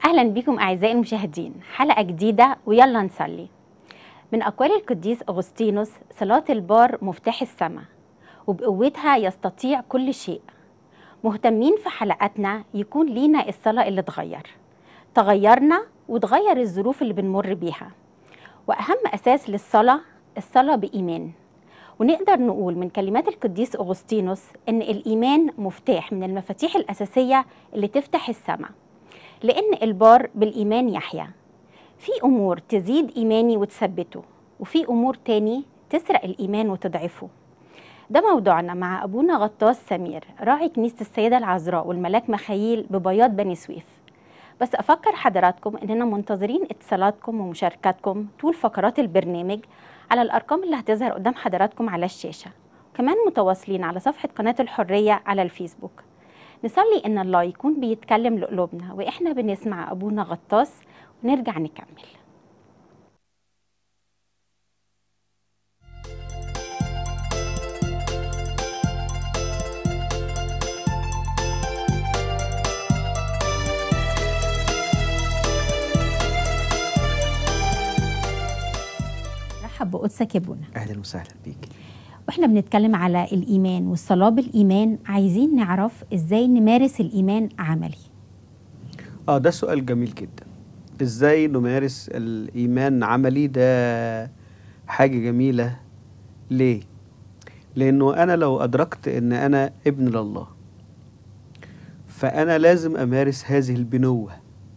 أهلا بكم أعزائي المشاهدين حلقة جديدة ويلا نصلي من أقوال القديس أغسطينوس صلاة البار مفتاح السماء وبقوتها يستطيع كل شيء مهتمين في حلقاتنا يكون لينا الصلاة اللي تغير تغيرنا وتغير الظروف اللي بنمر بيها وأهم أساس للصلاة الصلاة بإيمان ونقدر نقول من كلمات القديس أغسطينوس إن الإيمان مفتاح من المفاتيح الأساسية اللي تفتح السماء لأن البار بالإيمان يحيا في أمور تزيد إيماني وتثبته وفي أمور تاني تسرق الإيمان وتضعفه ده موضوعنا مع أبونا غطاس سمير راعي كنيسة السيدة العذراء والملاك مخايل ببياض بني سويف بس أفكر حضراتكم إننا منتظرين اتصالاتكم ومشاركاتكم طول فقرات البرنامج على الأرقام اللي هتظهر قدام حضراتكم على الشاشة كمان متواصلين على صفحة قناة الحرية على الفيسبوك نصلي إن الله يكون بيتكلم لقلوبنا وإحنا بنسمع أبونا غطاس ونرجع نكمل رحب بقدسك يا بونا اهلا وسهلا بيك واحنا بنتكلم على الإيمان والصلاة بالإيمان عايزين نعرف إزاي نمارس الإيمان عملي اه ده سؤال جميل جدا ازاي نمارس الايمان عملي ده حاجه جميله ليه لانه انا لو ادركت ان انا ابن لله فانا لازم امارس هذه البنوه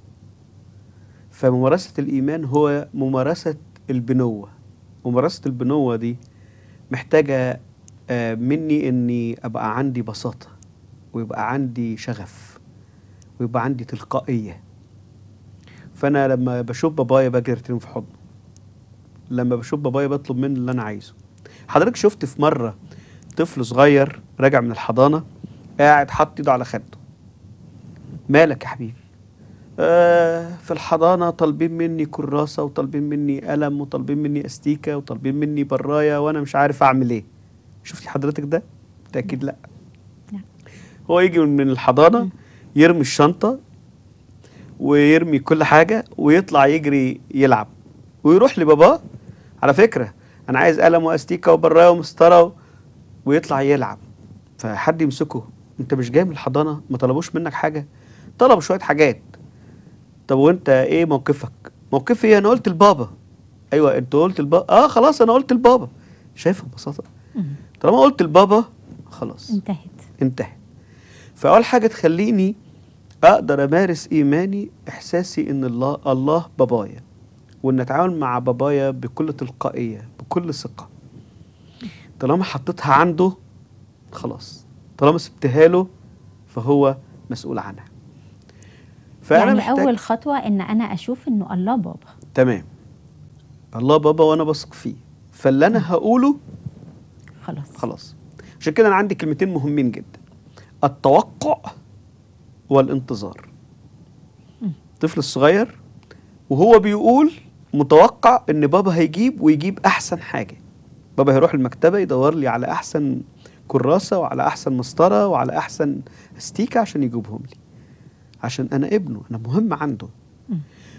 فممارسه الايمان هو ممارسه البنوه ممارسه البنوه دي محتاجه آه، مني اني ابقى عندي بساطه ويبقى عندي شغف ويبقى عندي تلقائيه فانا لما بشوف بابايا باجي ارتمي في حضنه لما بشوف بابايا بطلب منه اللي انا عايزه حضرتك شفت في مره طفل صغير راجع من الحضانه قاعد حاطط ايده على خده مالك يا حبيبي آه في الحضانه طالبين مني كراسه وطالبين مني قلم وطالبين مني استيكه وطالبين مني برايه وانا مش عارف اعمل ايه شفتي حضرتك ده بالتاكيد لا لا. هو يجي من الحضانه يرمي الشنطه ويرمي كل حاجه ويطلع يجري يلعب ويروح لباباه على فكره انا عايز قلم واستيكه وبرايه ومسطره و- ويطلع يلعب فحد يمسكه انت مش جاي من الحضانه ما طلبوش منك حاجه طلبوا شويه حاجات طب وانت ايه موقفك موقفي ايه انا قلت لبابا ايوه انت قلت لبابا اه خلاص انا قلت لبابا شايف ببساطه طالما قلت لبابا خلاص انتهت انتهى فاول حاجه تخليني اقدر امارس ايماني احساسي ان الله الله بابايا وان اتعامل مع بابايا بكل تلقائيه بكل ثقه طالما حطيتها عنده خلاص طالما سبتها له فهو مسؤول عنها فانا يعني محتاج أول خطوة إن أنا أشوف إنه الله بابا تمام الله بابا وانا بثق فيه فاللي انا هقوله خلاص خلاص عشان كده انا عندي كلمتين مهمين جدا التوقع والانتظار الطفل الصغير وهو بيقول متوقع ان بابا هيجيب ويجيب احسن حاجه بابا هيروح المكتبه يدور لي على احسن كراسه وعلى احسن مسطره وعلى احسن استيكه عشان يجيبهم لي عشان انا ابنه انا مهم عنده مم.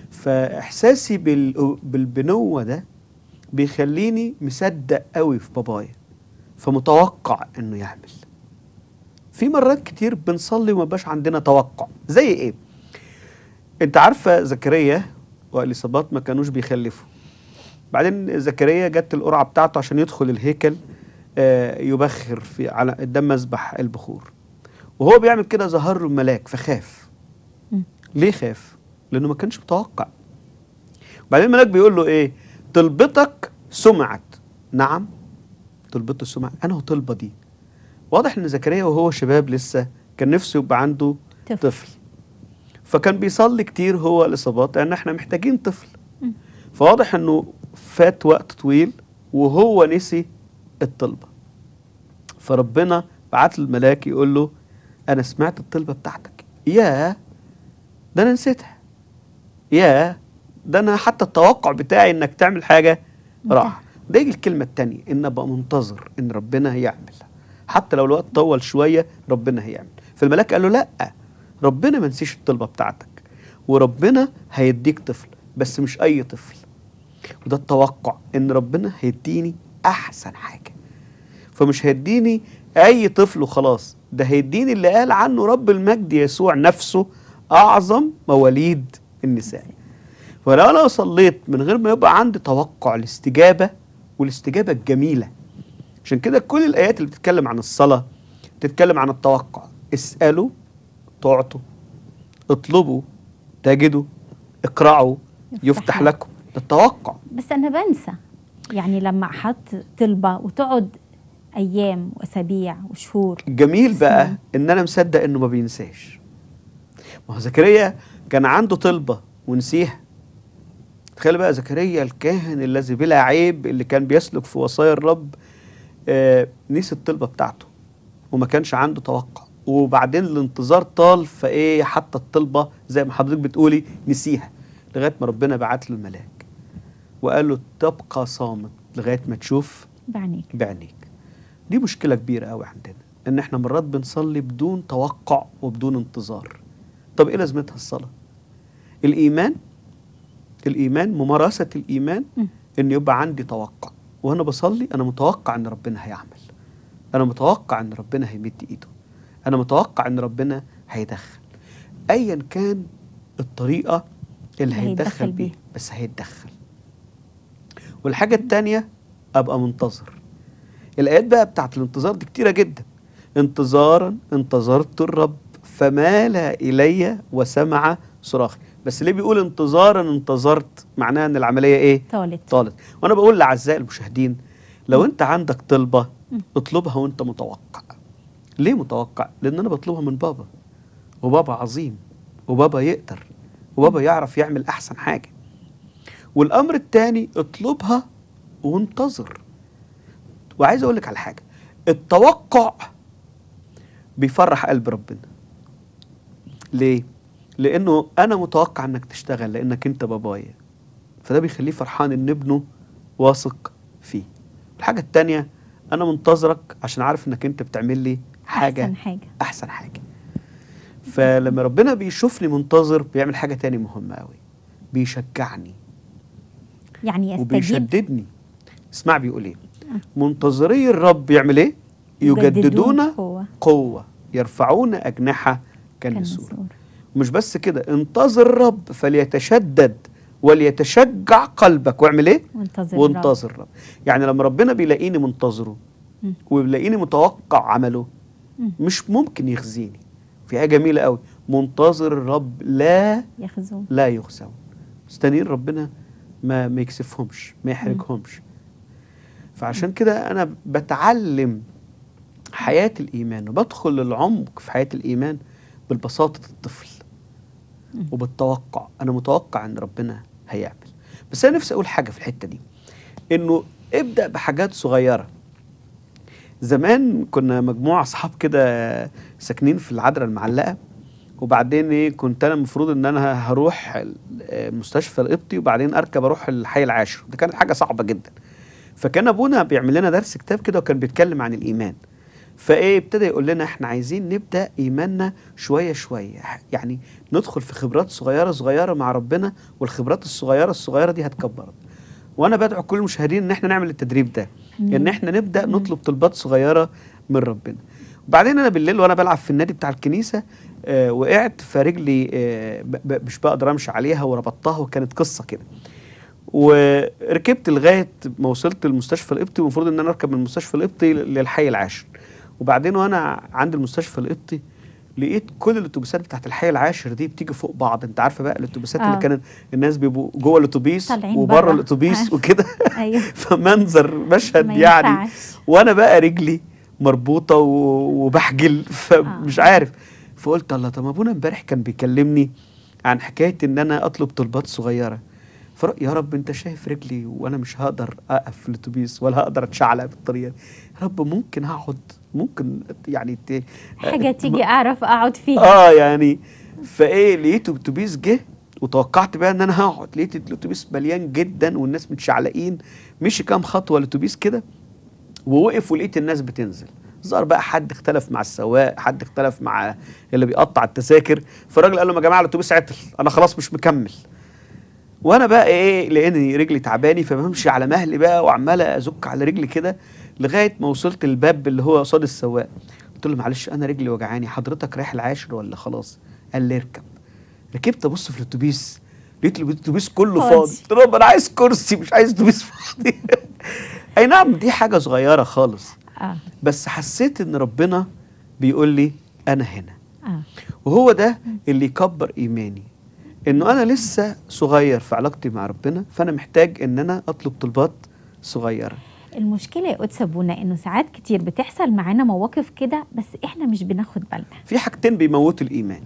فاحساسي بال... بالبنوه ده بيخليني مصدق قوي في بابايا فمتوقع انه يعمل في مرات كتير بنصلي وما بقاش عندنا توقع زي ايه انت عارفه زكريا واليصابات ما كانوش بيخلفوا بعدين زكريا جت القرعه بتاعته عشان يدخل الهيكل آه، يبخر في على قدام مذبح البخور وهو بيعمل كده ظهر له الملاك فخاف مم. ليه خاف لانه ما كانش متوقع بعدين الملاك بيقول له ايه طلبتك سمعت نعم طلبته سمعت انا طلبه دي واضح ان زكريا وهو شباب لسه كان نفسه يبقى عنده طفل. طفل فكان بيصلي كتير هو الاصابات لان احنا محتاجين طفل مم. فواضح انه فات وقت طويل وهو نسي الطلبه فربنا بعت له الملاك يقول له انا سمعت الطلبه بتاعتك يا ده انا نسيتها يا ده انا حتى التوقع بتاعي انك تعمل حاجه راح ده يجي الكلمه التانية ان ابقى منتظر ان ربنا هيعمل حتى لو الوقت طول شويه ربنا هيعمل فالملاك قال له لا ربنا ما نسيش الطلبه بتاعتك وربنا هيديك طفل بس مش اي طفل وده التوقع ان ربنا هيديني احسن حاجه فمش هيديني اي طفل وخلاص ده هيديني اللي قال عنه رب المجد يسوع نفسه اعظم مواليد النساء فلو انا صليت من غير ما يبقى عندي توقع الاستجابه والاستجابه الجميله عشان كده كل الايات اللي بتتكلم عن الصلاه بتتكلم عن التوقع اسالوا تعطوا اطلبوا تجدوا اقرعوا يفتح لك. لكم ده التوقع بس انا بنسى يعني لما احط طلبه وتقعد ايام واسابيع وشهور الجميل بقى سنين. ان انا مصدق انه ما بينساش ما هو زكريا كان عنده طلبه ونسيها تخيل بقى زكريا الكاهن الذي بلا عيب اللي كان بيسلك في وصايا الرب آه نسي الطلبه بتاعته وما كانش عنده توقع وبعدين الانتظار طال فايه حتى الطلبه زي ما حضرتك بتقولي نسيها لغايه ما ربنا بعت له الملاك وقال له تبقى صامت لغايه ما تشوف بعينيك بعينيك دي مشكلة كبيرة قوي عندنا ان احنا مرات بنصلي بدون توقع وبدون انتظار طب ايه لازمتها الصلاة الايمان الايمان ممارسة الايمان مم. ان يبقى عندي توقع وانا بصلي انا متوقع ان ربنا هيعمل انا متوقع ان ربنا هيمد ايده انا متوقع ان ربنا هيدخل ايا كان الطريقة اللي اللي هيتدخل هيتدخل بيها بيها. بس هيتدخل والحاجة التانية ابقى منتظر الايات بقى بتاعت الانتظار دي كتيره جدا انتظارا انتظرت الرب فمال الي وسمع صراخي بس ليه بيقول انتظارا انتظرت معناها ان العمليه ايه طالت طالت وانا بقول لاعزائي المشاهدين لو انت عندك طلبه مم. اطلبها وانت متوقع ليه متوقع لان انا بطلبها من بابا وبابا عظيم وبابا يقدر وبابا يعرف يعمل احسن حاجه والامر الثاني اطلبها وانتظر وعايز اقول لك على حاجه التوقع بيفرح قلب ربنا ليه لانه انا متوقع انك تشتغل لانك انت بابايا فده بيخليه فرحان ان ابنه واثق فيه الحاجه التانية انا منتظرك عشان عارف انك انت بتعمل لي حاجه احسن حاجه احسن حاجه فلما ربنا بيشوفني منتظر بيعمل حاجه تاني مهمه قوي بيشجعني يعني يستجيب وبيشددني اسمع بيقول ايه منتظري الرب يعمل ايه يجددون قوة قوه يرفعون اجنحه كالنسور كالنسور مش بس كده انتظر الرب فليتشدد وليتشجع قلبك واعمل ايه وانتظر وانتظر الرب يعني لما ربنا بيلاقيني منتظره مم. وبيلاقيني متوقع عمله مم. مش ممكن يخزيني في حاجه جميله قوي منتظر الرب لا يخزون لا يخزون مستنيين ربنا ما ما يكسفهمش ما يحرجهمش فعشان كده انا بتعلم حياه الايمان وبدخل للعمق في حياه الايمان بالبساطه الطفل مم. وبالتوقع انا متوقع ان ربنا هيعمل بس انا نفسي اقول حاجه في الحته دي انه ابدا بحاجات صغيره زمان كنا مجموعه اصحاب كده ساكنين في العذراء المعلقه وبعدين ايه كنت انا المفروض ان انا هروح ال- المستشفى القبطي وبعدين اركب اروح الحي العاشر ده كانت حاجه صعبه جدا فكان ابونا بيعمل لنا درس كتاب كده وكان بيتكلم عن الايمان فايه ابتدى يقول لنا احنا عايزين نبدا ايماننا شويه شويه يعني ندخل في خبرات صغيره صغيره مع ربنا والخبرات الصغيره الصغيره دي هتكبرنا وانا بدعو كل المشاهدين ان احنا نعمل التدريب ده مم. ان احنا نبدا مم. نطلب طلبات صغيره من ربنا وبعدين انا بالليل وانا بلعب في النادي بتاع الكنيسه آه وقعت فرجلي آه ب- ب- مش بقدر امشي عليها وربطتها وكانت قصه كده وركبت لغايه ما وصلت المستشفى القبطي والمفروض ان انا اركب من المستشفى القبطي للحي العاشر وبعدين وانا عند المستشفى القبطي لقيت كل الاتوبيسات بتاعت الحي العاشر دي بتيجي فوق بعض انت عارفه بقى الاتوبيسات آه. اللي كانت الناس بيبقوا جوه الاتوبيس طالعين وبره برا. الاتوبيس آه. وكده ايوه فمنظر مشهد ما يعني ينفعش. وانا بقى رجلي مربوطه و- وبحجل فمش آه. عارف فقلت الله طب ما ابونا امبارح كان بيكلمني عن حكايه ان انا اطلب طلبات صغيره فر- يا رب انت شايف رجلي وانا مش هقدر اقف في الاتوبيس ولا هقدر اتشعلق بالطريقه دي يا رب ممكن اقعد ممكن يعني ت... حاجه تيجي اعرف اقعد فيها اه يعني فايه لقيت اتوبيس جه وتوقعت بقى ان انا هقعد لقيت الاتوبيس مليان جدا والناس متشعلقين مشي كام خطوه الاتوبيس كده ووقف ولقيت الناس بتنزل ظهر بقى حد اختلف مع السواق حد اختلف مع اللي بيقطع التذاكر فالراجل قال لهم يا جماعه الاتوبيس عطل انا خلاص مش مكمل وانا بقى ايه لاني رجلي تعباني فبمشي على مهلي بقى وعمال ازك على رجلي كده لغايه ما وصلت الباب اللي هو قصاد السواق قلت له معلش انا رجلي وجعاني حضرتك رايح العاشر ولا خلاص قال لي اركب ركبت ابص في الاتوبيس لقيت الاتوبيس كله فاضي. فاضي قلت له انا عايز كرسي مش عايز اتوبيس فاضي اي نعم دي حاجه صغيره خالص اه بس حسيت ان ربنا بيقول لي انا هنا اه وهو ده اللي يكبر ايماني انه انا لسه صغير في علاقتي مع ربنا فانا محتاج ان انا اطلب طلبات صغيره المشكله يا قدس ابونا انه ساعات كتير بتحصل معانا مواقف كده بس احنا مش بناخد بالنا في حاجتين بيموتوا الايمان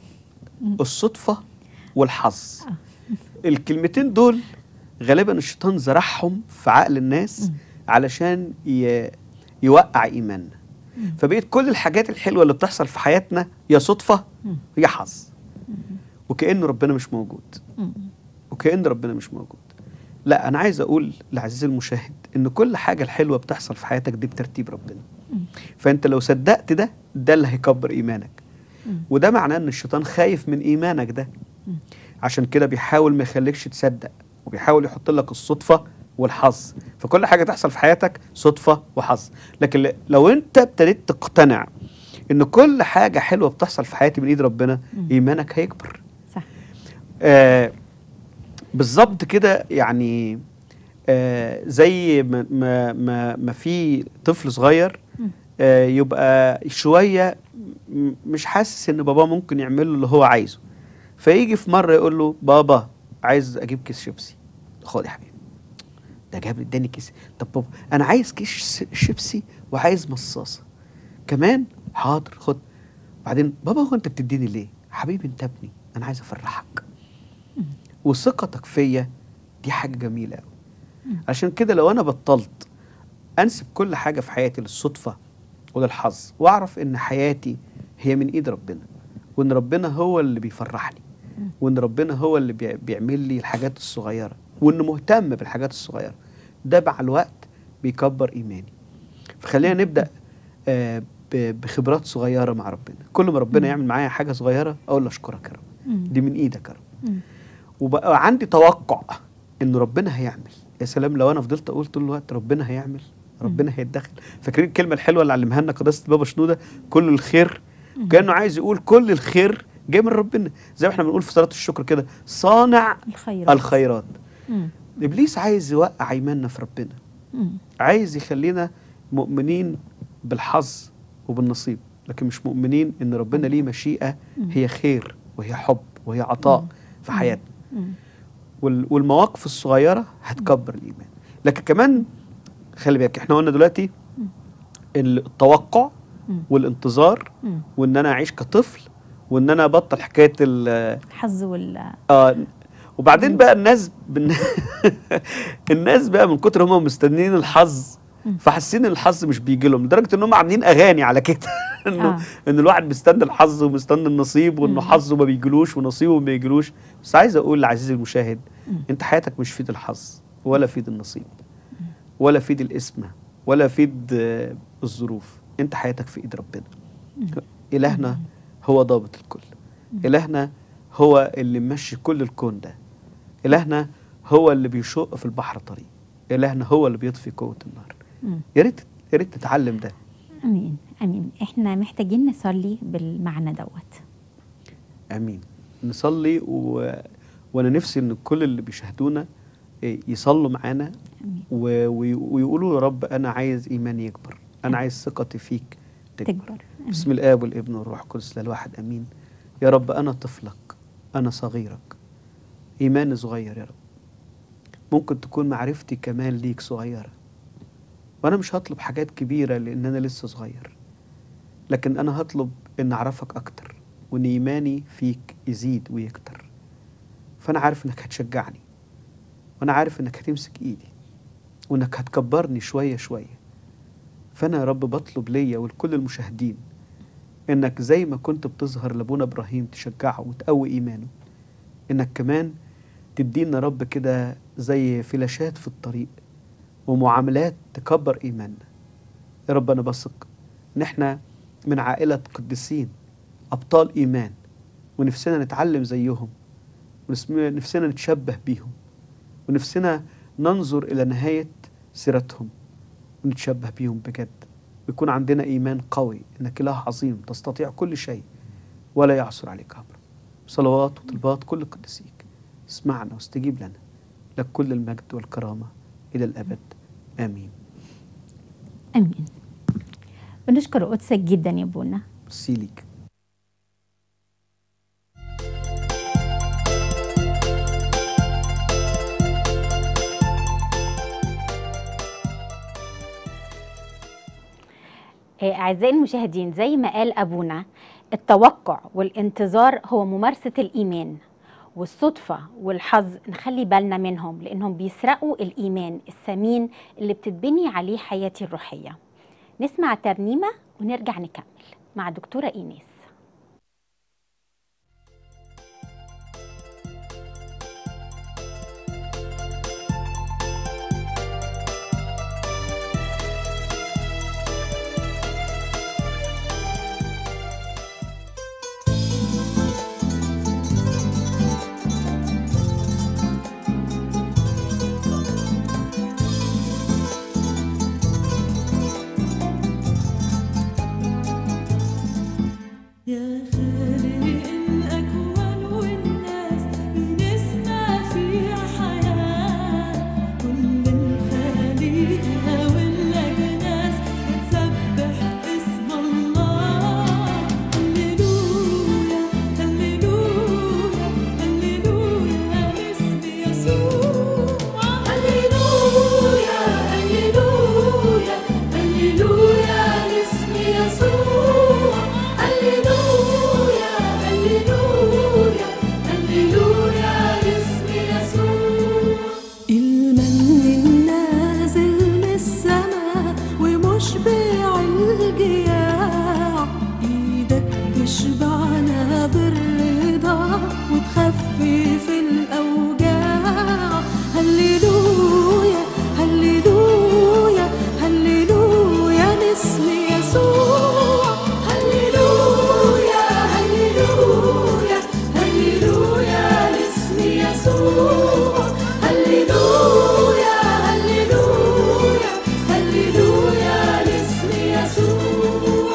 الصدفه والحظ الكلمتين دول غالبا الشيطان زرعهم في عقل الناس علشان ي... يوقع ايماننا فبقيت كل الحاجات الحلوه اللي بتحصل في حياتنا يا صدفه يا حظ وكأن ربنا مش موجود مم. وكأن ربنا مش موجود لا أنا عايز أقول لعزيزي المشاهد إن كل حاجة الحلوة بتحصل في حياتك دي بترتيب ربنا فأنت لو صدقت ده ده اللي هيكبر إيمانك وده معناه إن الشيطان خايف من إيمانك ده عشان كده بيحاول ما يخليكش تصدق وبيحاول يحط لك الصدفة والحظ فكل حاجة تحصل في حياتك صدفة وحظ لكن ل- لو أنت ابتديت تقتنع إن كل حاجة حلوة بتحصل في حياتي من إيد ربنا إيمانك هيكبر صح آه بالظبط كده يعني آه زي ما ما ما, ما في طفل صغير مم. آه يبقى شويه م- مش حاسس ان باباه ممكن يعمل له اللي هو عايزه فيجي في مره يقول له بابا عايز اجيب كيس شيبسي خد يا حبيبي ده جاب لي اداني كيس طب بابا انا عايز كيس ش- شيبسي وعايز مصاصه كمان حاضر خد بعدين بابا هو انت بتديني ليه حبيبي انت ابني انا عايز افرحك وثقتك فيا دي حاجه جميله قوي عشان كده لو انا بطلت انسب كل حاجه في حياتي للصدفه وللحظ واعرف ان حياتي هي من ايد ربنا وان ربنا هو اللي بيفرحني وان ربنا هو اللي بيع- بيعمل لي الحاجات الصغيره وانه مهتم بالحاجات الصغيره ده مع الوقت بيكبر ايماني فخلينا نبدا آه، ب- بخبرات صغيره مع ربنا كل ما ربنا يعمل معايا حاجه صغيره اقول له اشكرك يا رب مم. دي من ايدك يا رب مم. وبقى عندي توقع انه ربنا هيعمل يا سلام لو انا فضلت اقول طول الوقت ربنا هيعمل ربنا هيتدخل فاكرين الكلمه الحلوه اللي علمها لنا قداسه بابا شنوده كل الخير كانه عايز يقول كل الخير جاي من ربنا زي ما احنا بنقول في صلاه الشكر كده صانع الخيرات الخيرات مم. ابليس عايز يوقع ايماننا في ربنا مم. عايز يخلينا مؤمنين بالحظ وبالنصيب لكن مش مؤمنين ان ربنا ليه مشيئه هي خير وهي حب وهي عطاء في حياتنا مم. وال- والمواقف الصغيره هتكبر الايمان لكن كمان خلي بالك احنا قلنا دلوقتي التوقع مم. والانتظار مم. وان انا اعيش كطفل وان انا ابطل حكايه ال الحظ وال آه وبعدين بقى الناس بن... الناس بقى من كتر هم مستنيين الحظ فحاسين ان الحظ مش بيجي لهم لدرجه ان هم عاملين اغاني على كده انه آه. ان الواحد مستني الحظ ومستني النصيب وانه مم. حظه ما بيجيلوش ونصيبه ما بيجيلوش بس عايز اقول لعزيزي المشاهد مم. انت حياتك مش في ايد الحظ ولا في ايد النصيب ولا في ايد الاسم ولا في ايد آه، الظروف انت حياتك في ايد ربنا الهنا هو ضابط الكل الهنا هو اللي ممشي كل الكون ده الهنا هو اللي بيشق في البحر طريق الهنا هو اللي بيطفي قوه النار مم. يا ريت يا ريت نتعلم ده امين امين احنا محتاجين نصلي بالمعنى دوت امين نصلي و... وانا نفسي ان كل اللي بيشاهدونا إيه، يصلوا معانا امين و... وي- ويقولوا يا رب انا عايز ايماني يكبر انا عايز ثقتي فيك تكبر, تكبر آمين. بسم الاب والابن والروح القدس لا الواحد امين يا رب انا طفلك انا صغيرك ايماني صغير يا رب ممكن تكون معرفتي كمان ليك صغيره وانا مش هطلب حاجات كبيره لان انا لسه صغير لكن انا هطلب ان اعرفك اكتر وان ايماني فيك يزيد ويكتر فانا عارف انك هتشجعني وانا عارف انك هتمسك ايدي وانك هتكبرني شويه شويه فانا يا رب بطلب ليا ولكل المشاهدين انك زي ما كنت بتظهر لابونا ابراهيم تشجعه وتقوي ايمانه انك كمان تدينا يا رب كده زي فلاشات في الطريق ومعاملات تكبر ايماننا يا رب انا بثق ان احنا من عائله قديسين ابطال ايمان ونفسنا نتعلم زيهم ونفسنا نتشبه بيهم ونفسنا ننظر الى نهايه سيرتهم ونتشبه بيهم بجد ويكون عندنا ايمان قوي انك اله عظيم تستطيع كل شيء ولا يعثر عليك امر صلوات وطلبات كل قديسيك اسمعنا واستجيب لنا لك كل المجد والكرامه الى الابد امين امين بنشكر قدسك جدا يا بونا ميرسي ليك آه، أعزائي المشاهدين زي ما قال أبونا التوقع والانتظار هو ممارسة الإيمان والصدفة والحظ نخلي بالنا منهم لأنهم بيسرقوا الإيمان الثمين اللي بتتبني عليه حياتي الروحية نسمع ترنيمة ونرجع نكمل مع دكتورة إيناس يا خالق الأكوان والناس بنسمع فيها حياة كل الخليقة والأجناس بتسبح اسم الله هللويا هللويا هللويا لاسم يسوع هللويا هللويا هللويا لاسم يسوع هللويا هللويا هللويا لاسم يسوع المن النازل من السما ومشبع الجياع ايدك تشبعنا بالرضا وتخفف الاوجاع هللويا هللويا هللويا لاسم يسوع هللويا هللويا هللويا لاسم يسوع هللويا هللويا هللويا لاسم يسوع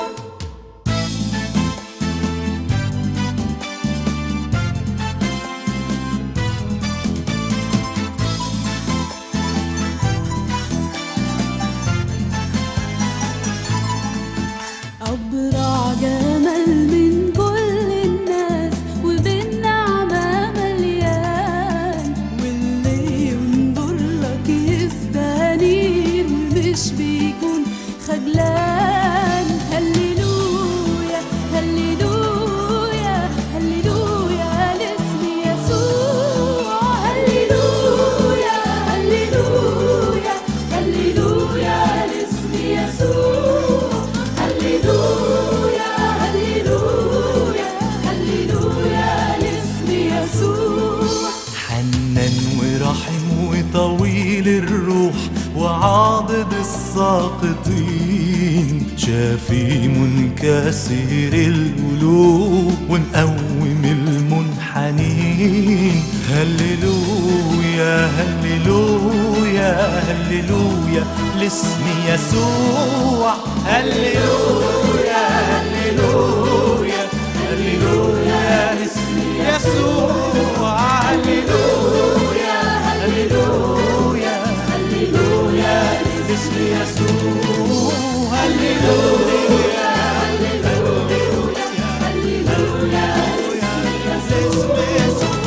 أبرع جمال من كل الناس وبالنعمة مليان واللي ينظر لك يستنير مش بيكون خجلان هللويا هللويا هللويا لاسم يسوع هللويا هللويا هللويا لاسم يسوع هللويا هللويا هللويا لاسم يسوع حنان ورحيم وطويل الروح وعاضد الساقطين شافي منكسر القلوب ومقوم المنحنين هللويا هللويا هللويا لاسم يسوع هللويا هللويا هللويا لاسم يسوع هللويا هللويا هللويا لاسم يسوع هللويا هللويا هللويا لاسم يسوع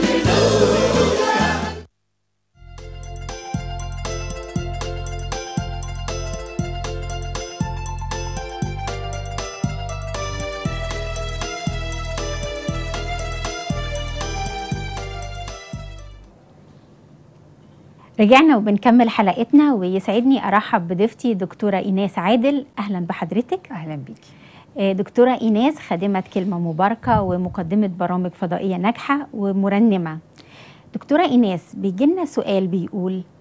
رجعنا وبنكمل حلقتنا ويسعدني ارحب بضيفتي دكتوره ايناس عادل اهلا بحضرتك اهلا بيكي آه، دكتوره ايناس خادمه كلمه مباركه ومقدمه برامج فضائيه ناجحه ومرنمه دكتوره ايناس بيجي لنا سؤال بيقول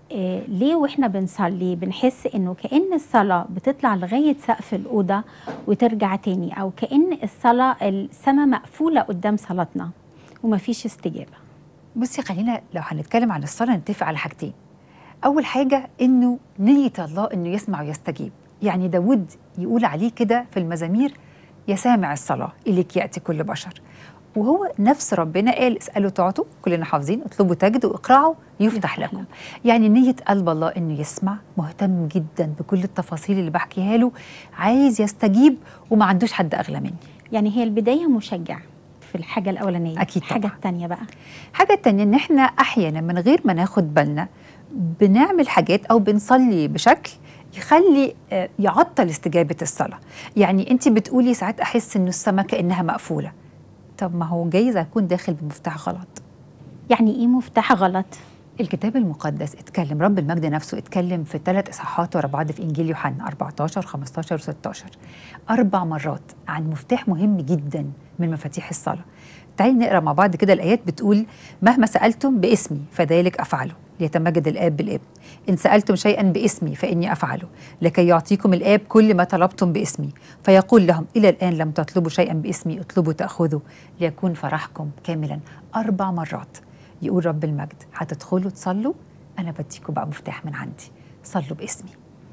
آه ليه واحنا بنصلي بنحس انه كأن الصلاة بتطلع لغاية سقف الأوضة وترجع تاني او كأن الصلاة السماء مقفولة قدام صلاتنا ومفيش استجابة بصي خلينا لو هنتكلم عن الصلاه نتفق على حاجتين اول حاجه انه نيه الله انه يسمع ويستجيب يعني داود يقول عليه كده في المزامير يا سامع الصلاه اليك ياتي كل بشر وهو نفس ربنا قال اسالوا تعطوا كلنا حافظين اطلبوا تجدوا اقرعوا يفتح يفتح لكم لكم. يعني نيه قلب الله انه يسمع مهتم جدا بكل التفاصيل اللي بحكيها له عايز يستجيب وما عندوش حد اغلى مني يعني هي البداية مشجع في الحاجة الأولانية أكيد الحاجة طبعاً. التانية بقى حاجة تانية ان احنا احيانا من غير ما ناخد بالنا بنعمل حاجات او بنصلي بشكل يخلي آه، يعطل استجابة الصلاة يعني انت بتقولي ساعات احس انه السماء كأنها مقفولة طب ما هو جايز اكون داخل بمفتاح غلط يعني إيه مفتاح غلط؟ الكتاب المقدس اتكلم رب المجد نفسه اتكلم في ثلاث اصحاحات ورا بعض في انجيل يوحنا 14 15 و16 اربع مرات عن مفتاح مهم جدا من مفاتيح الصلاه تعالي نقرا مع بعض كده الايات بتقول مهما سالتم باسمي فذلك افعله ليتمجد الاب بالابن ان سالتم شيئا باسمي فاني افعله لكي يعطيكم الاب كل ما طلبتم باسمي فيقول لهم الى الان لم تطلبوا شيئا باسمي اطلبوا تاخذوا ليكون فرحكم كاملا اربع مرات يقول رب المجد هتدخلوا تصلوا انا بديكم بقى مفتاح من عندي صلوا باسمي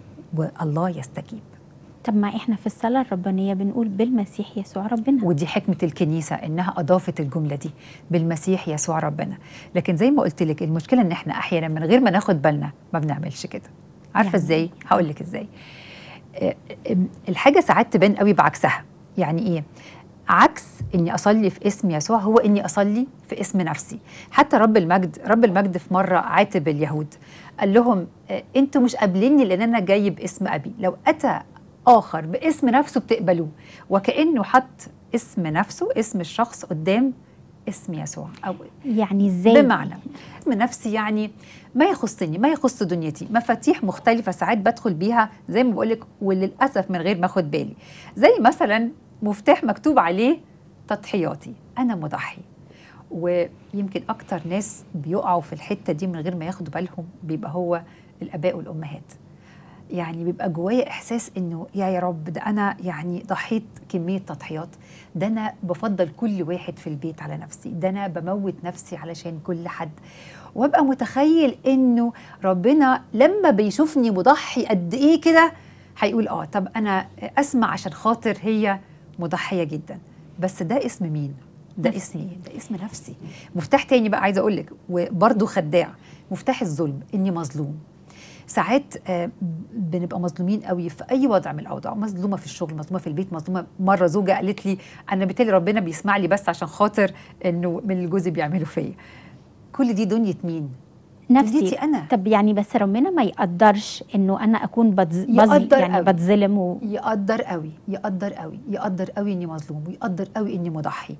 والله يستجيب طب ما إحنا في الصلاة الربانية بنقول بالمسيح يسوع ربنا ودي حكمه الكنيسه انها اضافت الجمله دي بالمسيح يسوع ربنا لكن زي ما قلت لك المشكله ان احنا احيانا من غير ما ناخد بالنا ما بنعملش كده عارفه يعني؟ ازاي هقول لك ازاي آه، آه، الحاجه ساعات تبان قوي بعكسها يعني ايه عكس اني اصلي في اسم يسوع هو اني اصلي في اسم نفسي حتى رب المجد رب المجد في مره عاتب اليهود قال لهم آه، انتوا مش قابليني لان انا جاي باسم ابي لو اتى اخر باسم نفسه بتقبلوه وكانه حط اسم نفسه اسم الشخص قدام اسم يسوع او يعني إزاي بمعنى اسم نفسي يعني ما يخصني ما يخص دنيتي مفاتيح مختلفة ساعات بدخل بيها زي ما بقولك وللأسف من غير ما أخد بالي زي مثلا مفتاح مكتوب عليه تضحياتي أنا مضحي ويمكن أكتر ناس بيقعوا في الحتة دي من غير ما ياخدوا بالهم بيبقى هو الآباء والأمهات يعني بيبقى جوايا احساس انه يا يا رب ده انا يعني ضحيت كميه تضحيات ده انا بفضل كل واحد في البيت على نفسي ده انا بموت نفسي علشان كل حد وابقى متخيل انه ربنا لما بيشوفني مضحي قد ايه كده هيقول اه طب انا اسمع عشان خاطر هي مضحيه جدا بس ده اسم مين ده اسم مين ده اسم نفسي مفتاح تاني بقى عايزه اقول لك وبرده خداع مفتاح الظلم اني مظلوم ساعات آه، بنبقى مظلومين قوي في اي وضع من الاوضاع مظلومه في الشغل مظلومه في البيت مظلومه مره زوجه قالت لي انا بالتالي ربنا بيسمع لي بس عشان خاطر انه من اللي جوزي بيعمله فيا كل دي دنيا مين نفسي دنيتي انا طب يعني بس ربنا ما يقدرش انه انا اكون بتز... يقدر بظل يعني أوي. بتظلم و... يقدر قوي يقدر قوي يقدر قوي اني مظلوم ويقدر قوي اني مضحي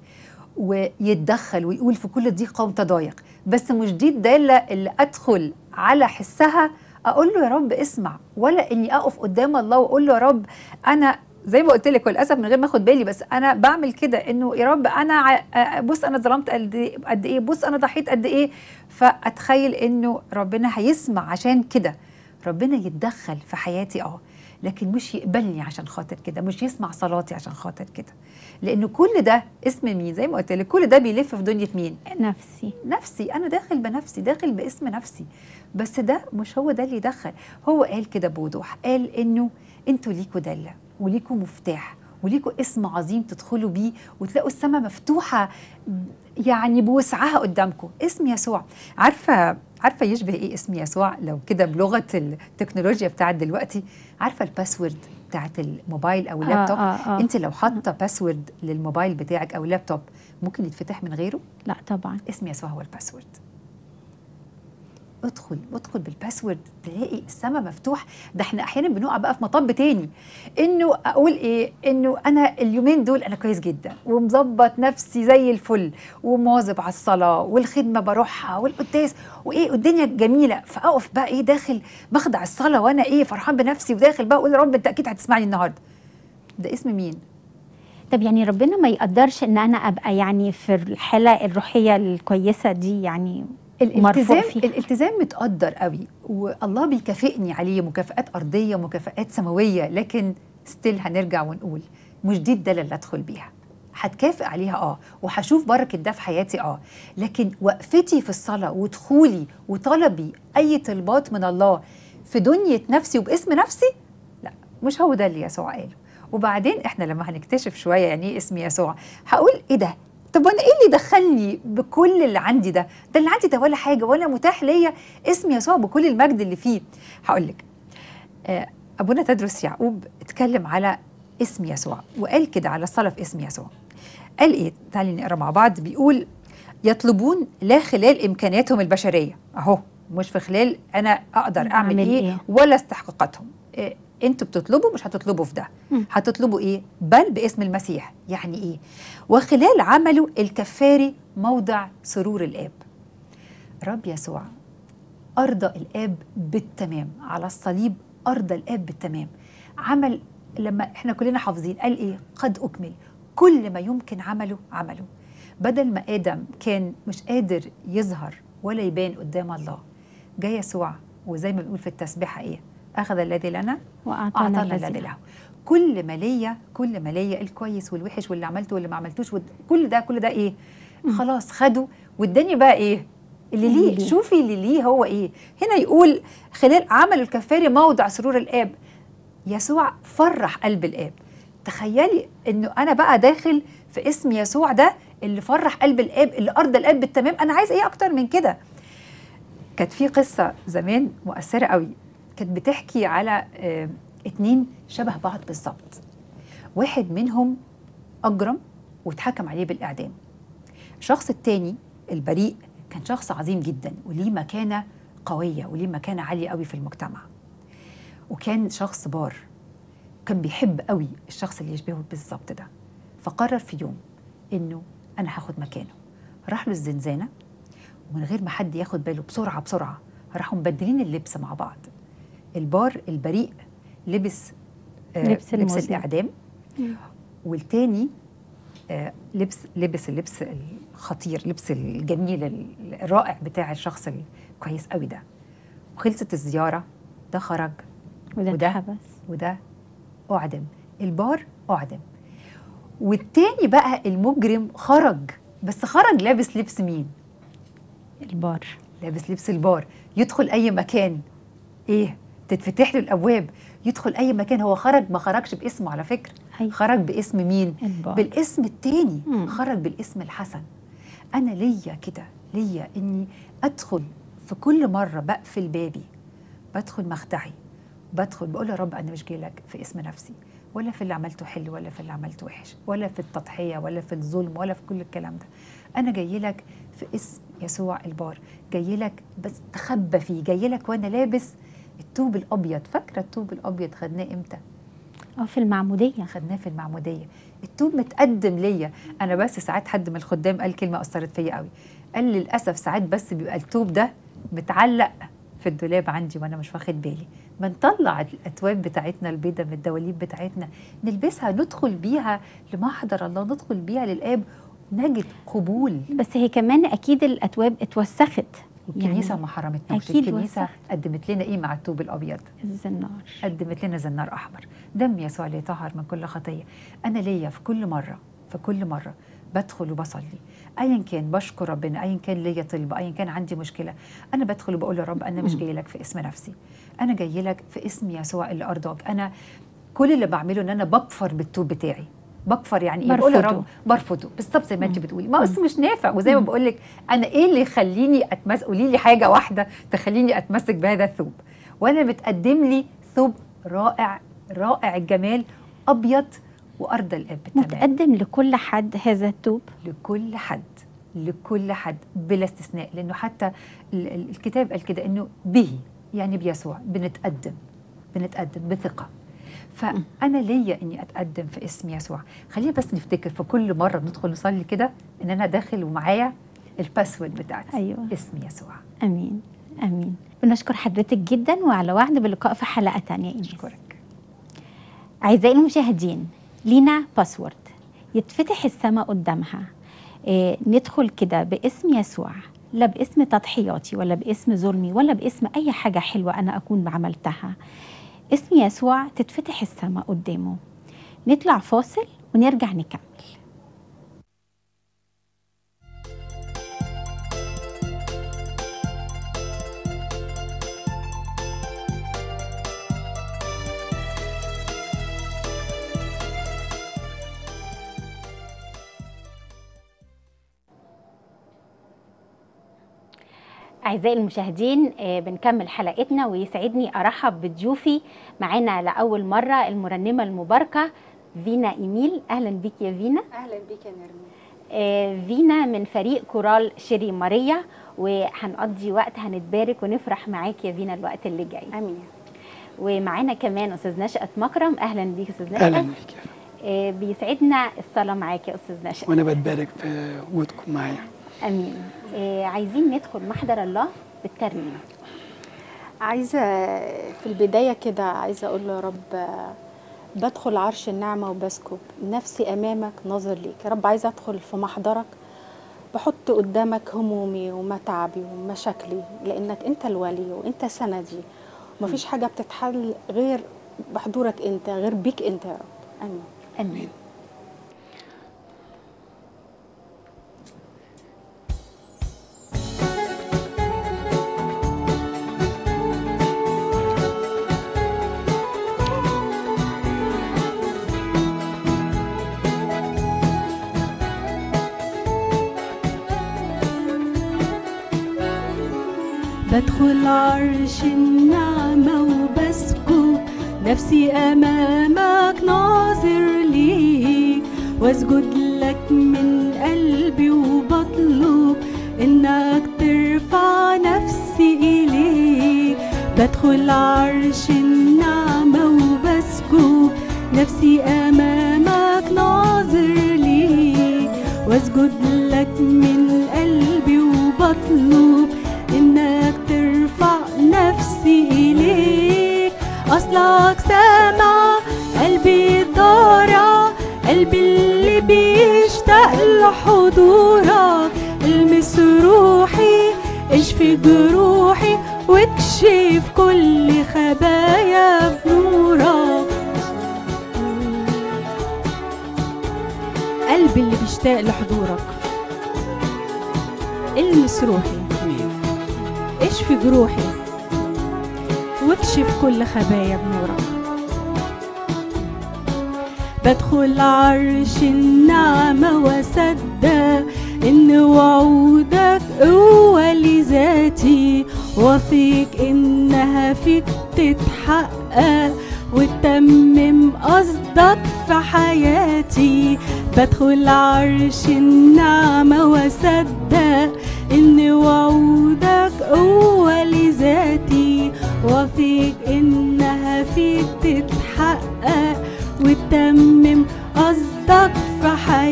ويتدخل ويقول في كل ضيقه وتضايق بس مش دي الداله اللي ادخل على حسها اقول له يا رب اسمع ولا اني اقف قدام الله واقول له يا رب انا زي ما قلت لك وللاسف من غير ما اخد بالي بس انا بعمل كده انه يا رب انا ع- بص انا ظلمت قد ايه قد ايه بص انا ضحيت قد ايه فاتخيل انه ربنا هيسمع عشان كده ربنا يتدخل في حياتي اه لكن مش يقبلني عشان خاطر كده مش يسمع صلاتي عشان خاطر كده لانه كل ده اسم مين زي ما قلت لك كل ده بيلف في دنيا مين نفسي نفسي انا داخل بنفسي داخل باسم نفسي بس ده مش هو ده اللي يدخل هو قال كده بوضوح قال انه انتوا ليكوا دله وليكوا مفتاح وليكوا اسم عظيم تدخلوا بيه وتلاقوا السماء مفتوحه يعني بوسعها قدامكم اسم يسوع عارفه عارفه يشبه ايه اسم يسوع لو كده بلغه التكنولوجيا بتاعت دلوقتي عارفه الباسورد بتاعت الموبايل او اللابتوب آه، آه. انت لو حاطه باسورد للموبايل بتاعك او اللابتوب ممكن يتفتح من غيره لا طبعا اسم يسوع هو الباسورد ادخل ادخل بالباسورد تلاقي السما مفتوح ده احنا احيانا بنقع بقى في مطب تاني انه اقول ايه انه انا اليومين دول انا كويس جدا ومظبط نفسي زي الفل ومواظب على الصلاه والخدمه بروحها والقداس وايه والدنيا جميله فاقف بقى ايه داخل بخضع الصلاه وانا ايه فرحان بنفسي وداخل بقى اقول يا رب انت اكيد هتسمعني النهارده ده اسم مين طب يعني ربنا ما يقدرش ان انا ابقى يعني في الحاله الروحيه الكويسه دي يعني ومرفوع الالتزام فيها. الالتزام متقدر قوي والله بيكافئني عليه مكافآت أرضية مكافآت سماوية لكن ستيل هنرجع ونقول مش دي الدالة اللي أدخل بيها هتكافئ عليها اه وهشوف بركة ده في حياتي اه لكن وقفتي في الصلاة ودخولي وطلبي أي طلبات من الله في دنيا نفسي وباسم نفسي لا مش هو ده اللي يسوع قاله وبعدين احنا لما هنكتشف شويه يعني ايه اسم يسوع هقول ايه ده طب وانا ايه اللي دخلني بكل اللي عندي ده ده اللي عندي ده ولا حاجه وانا متاح ليا اسم يسوع بكل المجد اللي فيه هقول لك آه، ابونا تدرس يعقوب اتكلم على اسم يسوع وقال كده على الصلاه في اسم يسوع قال ايه تعالي نقرا مع بعض بيقول يطلبون لا خلال امكانياتهم البشريه اهو مش في خلال انا اقدر اعمل, أعمل ايه, إيه؟ ولا استحقاقاتهم إيه انتوا بتطلبوا مش هتطلبوا في ده مم. هتطلبوا ايه بل باسم المسيح يعني ايه وخلال عمله الكفاري موضع سرور الاب رب يسوع ارضى الاب بالتمام على الصليب ارضى الاب بالتمام عمل لما احنا كلنا حافظين قال ايه قد اكمل كل ما يمكن عمله عمله بدل ما ادم كان مش قادر يظهر ولا يبان قدام الله جاء يسوع وزي ما بنقول في التسبيحه ايه اخذ الذي لنا واعطانا اعطانا الذي الذي له له كل ما ليا كل ما ليا الكويس والوحش واللي عملته واللي ما عملتوش ود- كل ده كل ده ايه خلاص خده واداني بقى ايه اللي اللي ليه ليه. شوفي اللي ليه هو ايه هنا يقول خلال عمل الكفاري موضع سرور الاب يسوع فرح قلب الاب تخيلي انه انا بقى داخل في اسم يسوع ده اللي فرح قلب الاب اللي ارضى الاب بالتمام انا عايز ايه اكتر من كده كانت في قصه زمان مؤثره قوي كانت بتحكي على آه اتنين شبه بعض بالظبط واحد منهم اجرم واتحكم عليه بالاعدام الشخص التاني البريء كان شخص عظيم جدا وليه مكانه قويه وليه مكانه عاليه قوي في المجتمع وكان شخص بار كان بيحب قوي الشخص اللي يشبهه بالظبط ده فقرر في يوم انه انا هاخد مكانه راح له الزنزانه ومن غير ما حد ياخد باله بسرعه بسرعه راحوا مبدلين اللبس مع بعض البار البريء لبس آه لبس لبس المذنب. الاعدام والتاني آه لبس لبس اللبس الخطير لبس الجميل ال- الرائع بتاع الشخص الكويس قوي ده وخلصت الزياره ده خرج وده وده اتحبس وده أعدم البار أعدم والتاني بقى المجرم خرج بس خرج لابس لبس مين؟ البار لابس لبس البار يدخل أي مكان إيه؟ تتفتح له الأبواب يدخل أي مكان هو خرج ما خرجش باسمه على فكرة أيوة. خرج باسم مين؟ البار. بالاسم التاني مم. خرج بالاسم الحسن أنا ليا كده ليا إني أدخل في كل مرة بقفل بابي بدخل مخدعي بدخل بقول يا رب انا مش جاي لك في اسم نفسي ولا في اللي عملته حلو ولا في اللي عملته وحش ولا في التضحيه ولا في الظلم ولا في كل الكلام ده انا جاي لك في اسم يسوع البار جاي لك بس تخبى فيه جاي لك وانا لابس الثوب الابيض فاكره الثوب الابيض خدناه امتى اه في المعموديه خدناه في المعموديه الثوب متقدم ليا انا بس ساعات حد من الخدام قال كلمه اثرت فيا قوي قال للاسف ساعات بس بيبقى الثوب ده متعلق في الدولاب عندي وانا مش واخد بالي ما نطلع الاتواب بتاعتنا البيضة من الدواليب بتاعتنا نلبسها ندخل بيها لمحضر الله ندخل بيها للاب نجد قبول بس هي كمان اكيد الاتواب اتوسخت الكنيسه يعني ما حرمتناش أكيد الكنيسه وسخت. قدمت لنا ايه مع الثوب الابيض الزنار قدمت لنا زنار احمر دم يسوع اللي يطهر من كل خطيه انا ليا في كل مره في كل مره بدخل وبصلي ايا كان بشكر ربنا ايا كان ليا طلب ايا كان عندي مشكله انا بدخل وبقول يا رب انا مش جاي لك في اسم نفسي انا جاي لك في اسم يسوع اللي ارضاك انا كل اللي بعمله ان انا بكفر بالتوب بتاعي بكفر يعني ايه بقول يا برفضه. رب برفضه بالظبط زي ما انت بتقولي ما اصل مش نافع وزي ما بقول لك انا ايه اللي يخليني اتمسك قولي لي حاجه واحده تخليني اتمسك بهذا الثوب وانا بتقدم لي ثوب رائع رائع الجمال ابيض وارضى الاب بالتمام متقدم لكل حد هذا التوب لكل حد لكل حد بلا استثناء لانه حتى ال- ال- الكتاب قال كده انه به يعني بيسوع بنتقدم بنتقدم بثقه فانا ليا اني اتقدم في اسم يسوع خلينا بس نفتكر في كل مره بندخل نصلي كده ان انا داخل ومعايا الباسورد بتاعتي أيوة. اسم يسوع امين امين بنشكر حضرتك جدا وعلى وعد باللقاء في حلقه تانية إنجاز. اشكرك أعزائي المشاهدين لينا باسورد يتفتح السماء قدامها إيه ندخل كده باسم يسوع لا باسم تضحياتي ولا باسم ظلمي ولا باسم اي حاجه حلوه انا اكون عملتها اسم يسوع تتفتح السماء قدامه نطلع فاصل ونرجع نكمل أعزائي المشاهدين آه، بنكمل حلقتنا ويسعدني أرحب بضيوفي معانا لأول مرة المرنمة المباركة فينا إيميل أهلا بيك يا فينا اهلا بيك يا نرمين آه، فينا من فريق كورال شيري ماريا وهنقضي وقت هنتبارك ونفرح معاك يا فينا الوقت اللي جاي امين ومعانا كمان أستاذ نشأت مكرم أهلا بيك أستاذ نشأت اهلا بيك يا فندم. آه، بيسعدنا الصلاة معاك يا أستاذ نشأت وانا بتبارك في وجودكم معايا أمين آه، عايزين ندخل محضر الله بالترنيمة عايزه في البدايه كده عايزه اقول له يا رب بدخل عرش النعمه وبسكب نفسي امامك ناظر ليك يا رب عايزه ادخل في محضرك بحط قدامك همومي ومتعبي ومشاكلي لانك انت الولي وانت سندي ومفيش حاجه بتتحل غير بحضورك انت غير بيك انت يا رب امين أمين بدخل عرش النعمة وبسكب نفسي أمامك ناظر ليك واسجد لك من قلبي وبطلب إنك ترفع نفسي إليك بدخل عرش النعمة وبسكب نفسي أمامك ناظر ليك واسجد لك من قلبي وبطلب انك ترفع نفسي اليك اصلك سامع قلبي ضارع قلبي اللي بيشتاق لحضورك المس روحي اشفي جروحي واكشف كل خبايا بنورك قلبي اللي بيشتاق لحضورك المس روحي امين اشفي جروحي واكشف كل خبايا بنورك بدخل عرش النعمة وصدق إن وعودك قوة لذاتي واثق إنها فيك تتحقق وتتمم قصدك في حياتي بدخل عرش النعمة وصدق إن وعودك قوة لذاتي واثق إنها فيك تتحقق وتتمم قصدك في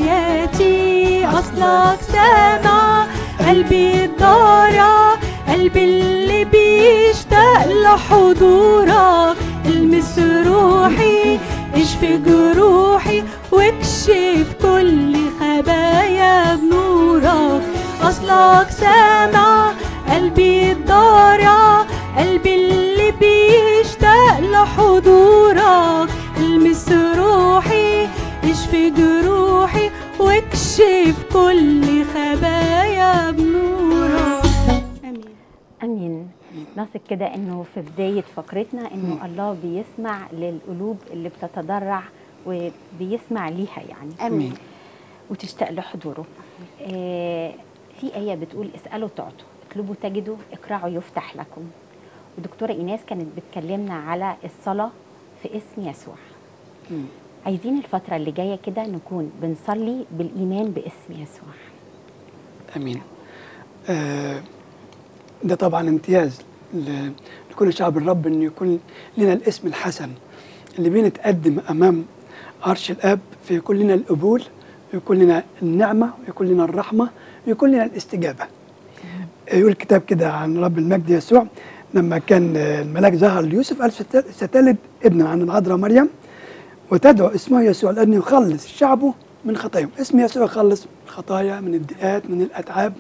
حياتي أصلك سامع قلبي ضارع قلبي اللي بيشتاق لحضورك المس روحي اشفي جروحي واكشف كل خبايا بنورك اصلك سامع قلبي ضارع قلبي اللي بيشتاق لحضورك المس روحي اشفي جروحي واكشف كل خبايا بنورك امين امين نثق كده انه في بدايه فقرتنا انه الله بيسمع للقلوب اللي بتتضرع وبيسمع ليها يعني امين وتشتاق لحضوره آه في ايه بتقول اسالوا تعطوا اطلبوا تجدوا اقرعوا يفتح لكم ودكتوره ايناس كانت بتكلمنا على الصلاه في اسم يسوع مم. عايزين الفتره اللي جايه كده نكون بنصلي بالايمان باسم يسوع امين آه ده طبعا امتياز ل- لكل شعب الرب ان يكون لنا الاسم الحسن اللي بنتقدم امام عرش الاب فيكون لنا القبول ويكون لنا النعمه ويكون لنا الرحمه ويكون لنا الاستجابه يقول الكتاب كده عن رب المجد يسوع لما كان آه، الملاك ظهر ليوسف قال ست- ستلد ابنا عن العذراء مريم وتدعو اسمه يسوع لأنه يخلص شعبه من خطاياهم اسم يسوع يخلص من الخطايا من الضيقات من الأتعاب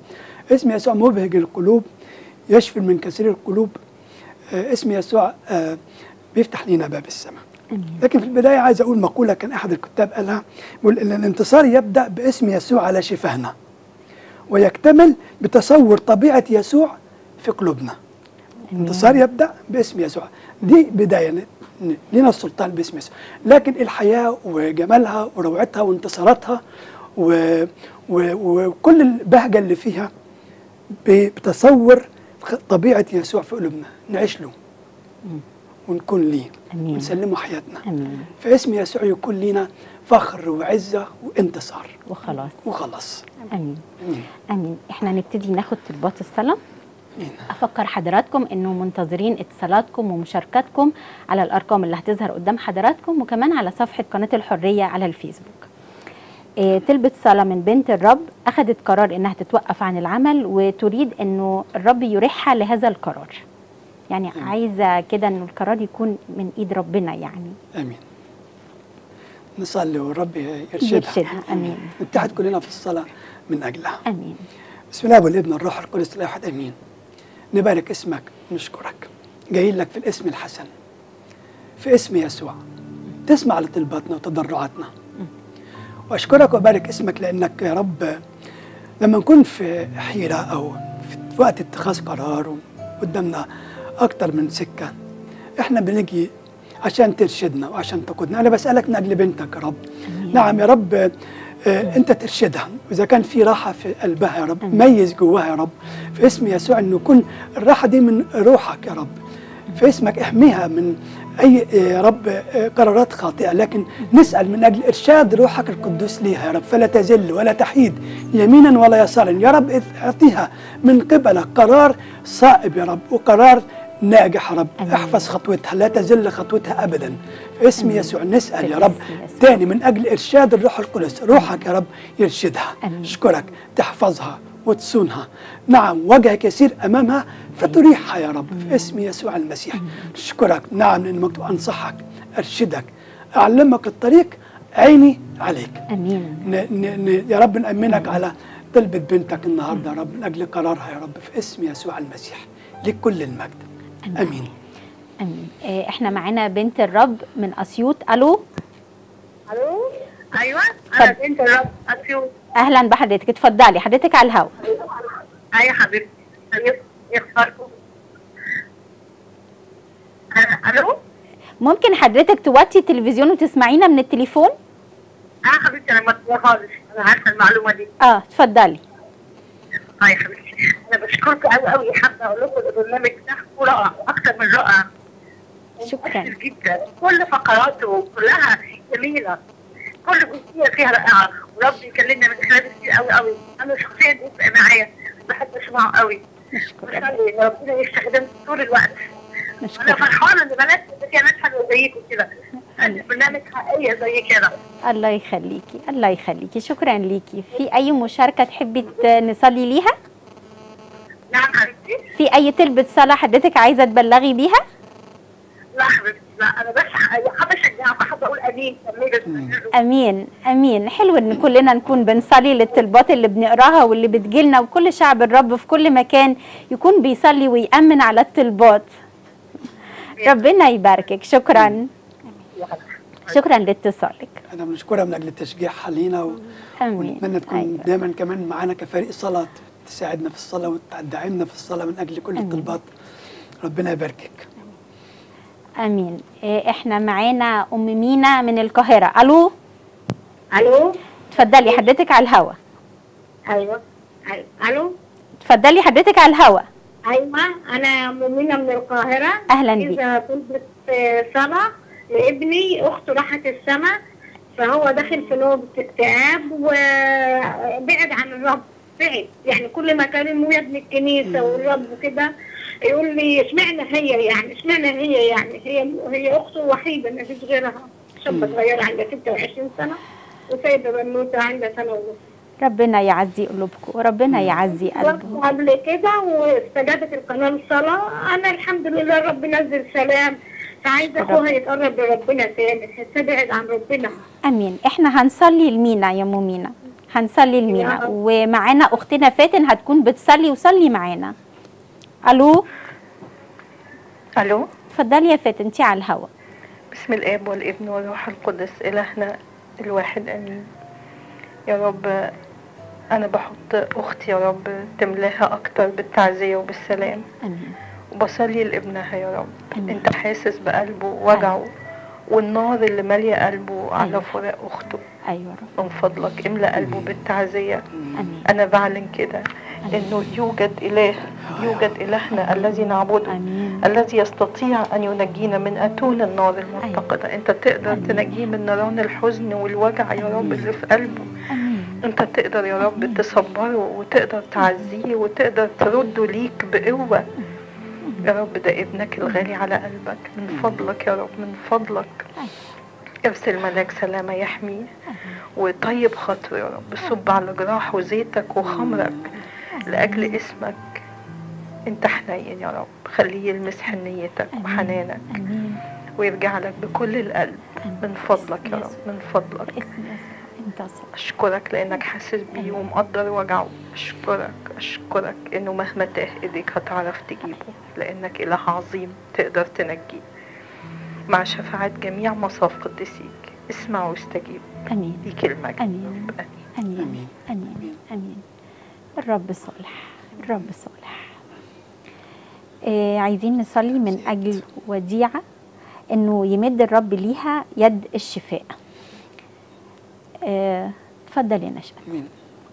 اسم يسوع مبهج القلوب يشفي من كثير القلوب آه، اسم يسوع آه، بيفتح لنا باب السماء لكن في البداية عايز أقول مقولة كان أحد الكتاب قالها بيقول إن الانتصار يبدأ باسم يسوع على شفاهنا ويكتمل بتصور طبيعة يسوع في قلوبنا الانتصار يبدأ باسم يسوع دي بداية ن- ن- لنا السلطان باسم يسوع لكن الحياة وجمالها وروعتها وانتصاراتها و... و... وكل البهجة اللي فيها ب- بتصور خ- طبيعة يسوع في قلوبنا نعيش له ونكون ليه امين ونسلمه حياتنا امين فاسم يسوع يكون لينا فخر وعزة وانتصار وخلاص وخلاص امين آمين. امين احنا نبتدي ناخد طلبات الصلاه آمين. افكر حضراتكم انه منتظرين اتصالاتكم ومشاركاتكم على الارقام اللي هتظهر قدام حضراتكم وكمان على صفحه قناه الحريه على الفيسبوك إيه، طلبت صلاة من بنت الرب أخذت قرار إنها تتوقف عن العمل وتريد إنه الرب يريحها لهذا القرار يعني عايزة كده إنه القرار يكون من إيد ربنا يعني امين نصلي والرب يرشدها يرشدها امين نتحد كلنا في الصلاه من اجلها امين بسم الله والابن الروح القدس الاله واحد امين نبارك اسمك ونشكرك جايين لك في الاسم الحسن في اسم يسوع تسمع لطلباتنا وتضرعاتنا واشكرك وابارك اسمك لانك يا رب لما نكون في حيره او في وقت اتخاذ قرار قدامنا اكتر من سكه احنا بنجي عشان ترشدنا وعشان تقودنا انا بسالك من اجل بنتك يا رب نعم يا رب آه، انت ترشدها واذا كان في راحه في قلبها يا رب ميز جواها يا رب في اسم يسوع انه يكون الراحه دي من روحك يا رب في اسمك احميها من اي يا رب آه، قرارات خاطئه لكن نسال من اجل ارشاد روحك القدوس ليها يا رب فلا تزل ولا تحيد يمينا ولا يسارا يا رب اعطيها من قبلك قرار صائب يا رب وقرار ناجح يا رب آمين. احفظ خطوتها لا تزل خطوتها ابدا في اسم يسوع نسال يا رب باسم يسوع. تاني من اجل ارشاد الروح القدس روحك يا رب يرشدها آمين. اشكرك تحفظها وتصونها نعم وجهك يسير امامها فتريحها يا رب في اسم يسوع المسيح اشكرك نعم لان مكتوب انصحك ارشدك اعلمك الطريق عيني عليك امين ن ن ن يا رب نأمنك على طلبة بنتك النهارده يا رب من اجل قرارها يا رب في اسم يسوع المسيح لك كل المجد امين امين إيه، احنا معانا بنت الرب من اسيوط الو الو ايوه انا اتفضل. بنت الرب اسيوط اهلا بحضرتك اتفضلي حضرتك على الهوا اي حبيبتي ايه اخباركم أنا- الو ممكن حضرتك توطي التلفزيون وتسمعينا من التليفون اه حبيبتي انا مطلوبه خالص انا عارفه المعلومه دي اه اتفضلي اه يا حبيبتي انا بشكركم قوي قوي حابه اقول لكم البرنامج بتاعكم رائع واكثر من رائع شكراً. مؤثر جدا كل فقراته كلها جميله كل جزئيه فيها رائعه وربي يكلمنا من خلال كتير قوي قوي انا شخصيا بيفرق معايا بحب اسمعه قوي نشكر بخلي ان ربنا يستخدمه طول الوقت انا نشكر فرحانه ان بنات فيها ناس حلوه زيكم كده برنامج حقيقيه زي كده الله يخليكي الله يخليكي شكرا ليكي في اي مشاركه تحبي ت- نصلي ليها نعم حبيبتي في اي طلبة صلاة حضرتك عايزة تبلغي بيها لا حبيبتي لا انا بس حابه اشجعك حابه اقول امين كملي امين امين حلو ان كلنا نكون بنصلي للطلبات اللي بنقراها واللي بتجيلنا وكل شعب الرب في كل مكان يكون بيصلي ويأمن على الطلبات ربنا يباركك شكرا شكرا لاتصالك انا بنشكرها من اجل تشجيعها لينا و... امين ونتمنى تكون أيوة. دايما كمان معانا كفريق صلاه تساعدنا في الصلاه وتدعمنا في الصلاه من اجل كل الطلبات ربنا يباركك امين إيه، احنا معانا ام مينا من القاهرة الو الو اتفضلي حضرتك على الهوا ايوه أيوة. الو اتفضلي حضرتك على الهوا ايوه انا مؤمنه من القاهره أهلاً بيك. اذا طلبت صلاه لابني اخته راحت السماء فهو داخل في نوبه اكتئاب وبعد عن الرب بعد يعني كل ما كان انه يبني الكنيسه والرب وكده يقول لي اشمعنى هي يعني اشمعنى هي يعني هي هي اخته وحيده ما فيش غيرها شابه صغيره عندها 26 سنه وسايبه بنوته عندها سنه ونص ربنا يعزي قلوبكم وربنا يعزي قلبهم قبل كده واستجابت القناه الصلاه انا الحمد لله رب نزل سلام فعايزه أشكر اخوها يتقرب لربنا تاني تبعد عن ربنا امين احنا هنصلي لمينا يا ام مينا هنصلي لمينا ومعانا اختنا فاتن هتكون بتصلي وصلي معانا الو الو اتفضلي يا فاتن انتي على الهوا بسم الاب والابن والروح القدس الهنا الواحد امين يا رب انا بحط اختي يا رب تملاها اكتر بالتعزيه وبالسلام امين وبصلي لابنها يا رب أمين. انت حاسس بقلبه ووجعه والنار اللي ماليه قلبه على أيوة. فراق اخته ايوه رب من فضلك املا قلبه بالتعزيه امين انا بعلن كده انه يوجد اله يوجد الهنا الذي نعبده امين الذي يستطيع أن ينجينا من أتون النار المتقدة أنت تقدر تنجيه من نيران الحزن والوجع يا رب اللي في قلبه امين أنت تقدر يا رب تصبره وتقدر تعزيه وتقدر ترده ليك بقوة يا رب ده ابنك الغالي على قلبك من فضلك يا رب من فضلك ارسل ملاك سلامة يحميه وطيب خاطره يا رب صب على جراحه زيتك وخمرك لأجل اسمك انت حنين يا رب خليه يلمس حنيتك وحنانك امين ويرجع لك بكل القلب من فضلك يا رب من فضلك باسم يسوع انتصر أشكرك لأنك حاسس بيه ومقدر وجعه أشكرك أشكرك إنه مهما تاه إيديك هتعرف تجيبه لأنك إله عظيم تقدر تنجيه مع شفاعة جميع مصاف قديسيك اسمع واستجيب امين ليك المجد امين آمين. امين آمين. امين امين الرب صالح الرب صالح آه عايزين نصلي من اجل وديعه انه يمد الرب ليها يد الشفاء آه، اتفضل يا نشأة امين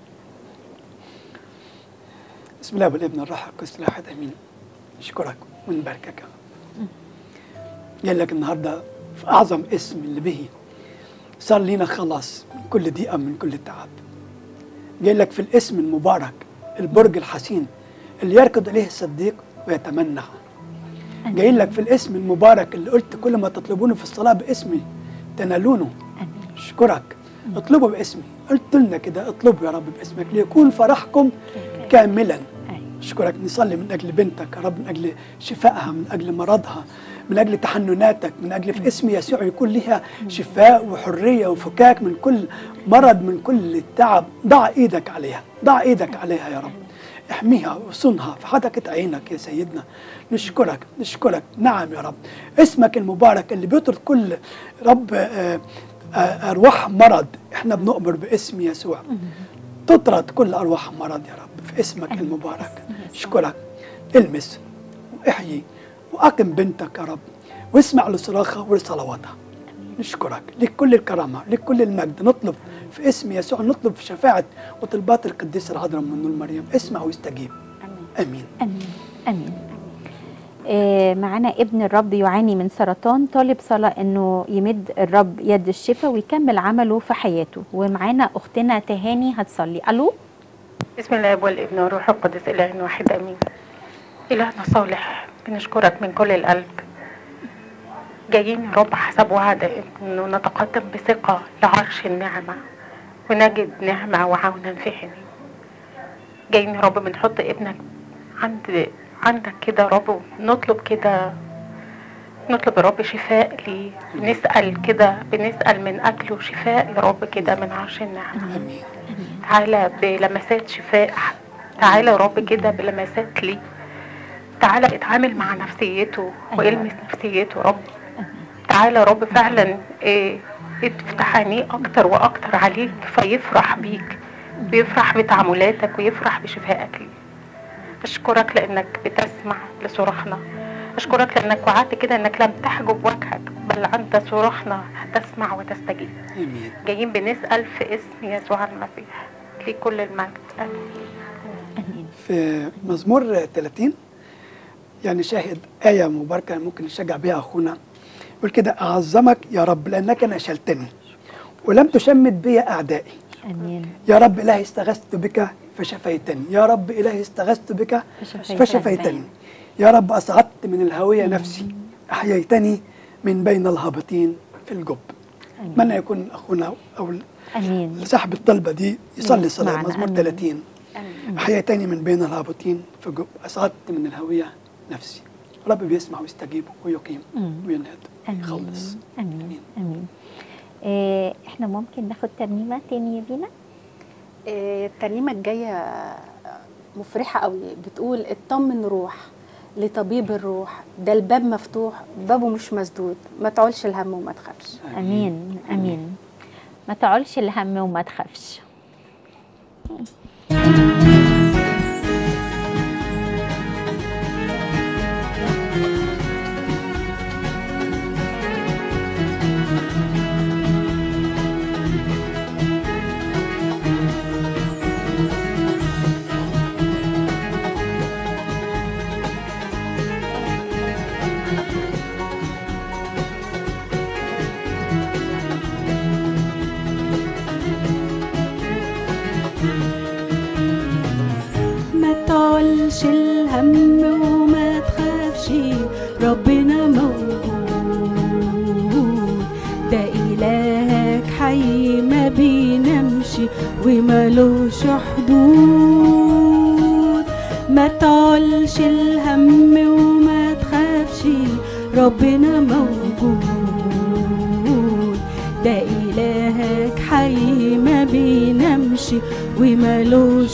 بسم الله والابن الروح القدس الاحد امين نشكرك ونباركك يا رب جاي لك النهارده في اعظم اسم اللي به صار لينا خلاص من كل ضيقه من كل تعب جاي لك في الاسم المبارك البرج الحسين اللي يركض اليه الصديق ويتمنع جاي لك في الاسم المبارك اللي قلت كل ما تطلبونه في الصلاه باسمي تنالونه امين اشكرك اطلبوا باسمي قلت لنا كده اطلبوا يا رب باسمك ليكون فرحكم كاملا أيوة. اشكرك نصلي من اجل بنتك يا رب من اجل شفائها من اجل مرضها من اجل تحنناتك من اجل في اسم يسوع يكون لها شفاء وحريه وفكاك من كل مرض من كل تعب ضع ايدك عليها ضع ايدك عليها يا رب احميها وصنها في حدقة عينك يا سيدنا نشكرك نشكرك نعم يا رب اسمك المبارك اللي بيطرد كل رب آه، آه، أرواح مرض احنا بنؤمر باسم يسوع تطرد كل أرواح مرض يا رب في اسمك المبارك اشكرك المس واحيي وأقم بنتك يا رب واسمع لصراخها ولصلواتها نشكرك لك كل الكرامة لك كل المجد نطلب في اسم يسوع نطلب في شفاعة وطلبات القديس العذراء من نور مريم اسمع واستجيب امين امين امين آه، معانا ابن الرب يعاني من سرطان طالب صلاة انه يمد الرب يد الشفاء ويكمل عمله في حياته ومعانا اختنا تهاني هتصلي الو بسم الله والابن والروح القدس إله واحد امين الهنا صالح بنشكرك من كل القلب جايين يا رب حسب وعدك انه نتقدم بثقه لعرش النعمه ونجد نعمه وعونا في حين جايين يا رب بنحط ابنك عند عندك كده يا رب نطلب كده نطلب يا رب شفاء ليه نسأل كده بنسأل من أجله شفاء يا رب كده من عرش النعمة امين تعالى بلمسات شفاء تعالى يا رب كده بلمسات لي تعالى اتعامل مع نفسيته والمس نفسيته يا رب تعالى يا رب فعلا إيه افتح عينيه اكتر واكتر عليك فيفرح بيك ويفرح بتعاملاتك ويفرح بشفائك ليه اشكرك لانك بتسمع لصراخنا اشكرك لانك وعدت كده انك لم تحجب وجهك بل عند صراخنا هتسمع وتستجيب امين جايين بنسأل في اسم يسوع المسيح ليه كل المجد آمين امين في مزمور 30 يعني شاهد آية مباركة ممكن نشجع بها أخونا يقول كده أعظمك يا رب لأنك نشلتني ولم تشمت بي أعدائي امين يا رب إلهي استغثت بك فشفيتني يا رب إلهي استغثت بك فشفيتني. فشفيتني يا رب أصعدت من الهوية نفسي أحييتني من بين الهابطين في الجب أتمنى يكون أخونا أو امين صاحب الطلبة دي يصلي صلاة يسمعنا. مزمور آمين. 30 أحييتني من بين الهابطين في جب أصعدت من الهوية نفسي رب بيسمع ويستجيب ويقيم مم. وينهض امين يخلص امين امين آه، احنا ممكن ناخد ترنيمه تاني يا بينا آه، الترنيمة الجاية مفرحة قوي بتقول اطمن روح لطبيب الروح ده الباب مفتوح بابه مش مسدود ما تعولش الهم وما تخافش امين امين ما تعولش الهم وما تخافش ما تعولش الهم وما تخافش ربنا موجود ده إلهك حي ما بينامش وملوش حدود ما تعولش الهم وما تخافش ربنا موجود ده إلهك حي ما بينامش وملوش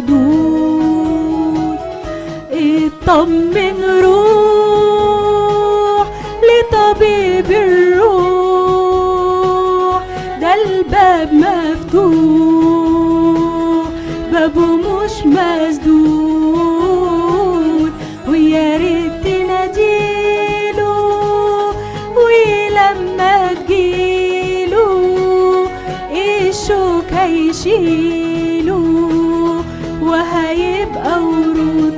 حدود اطمن روح لطبيب الروح ده الباب مفتوح بابه مش مسدود ويا ريت تناديله ولما تجيله الشوك هيشيله وهيبقى ورود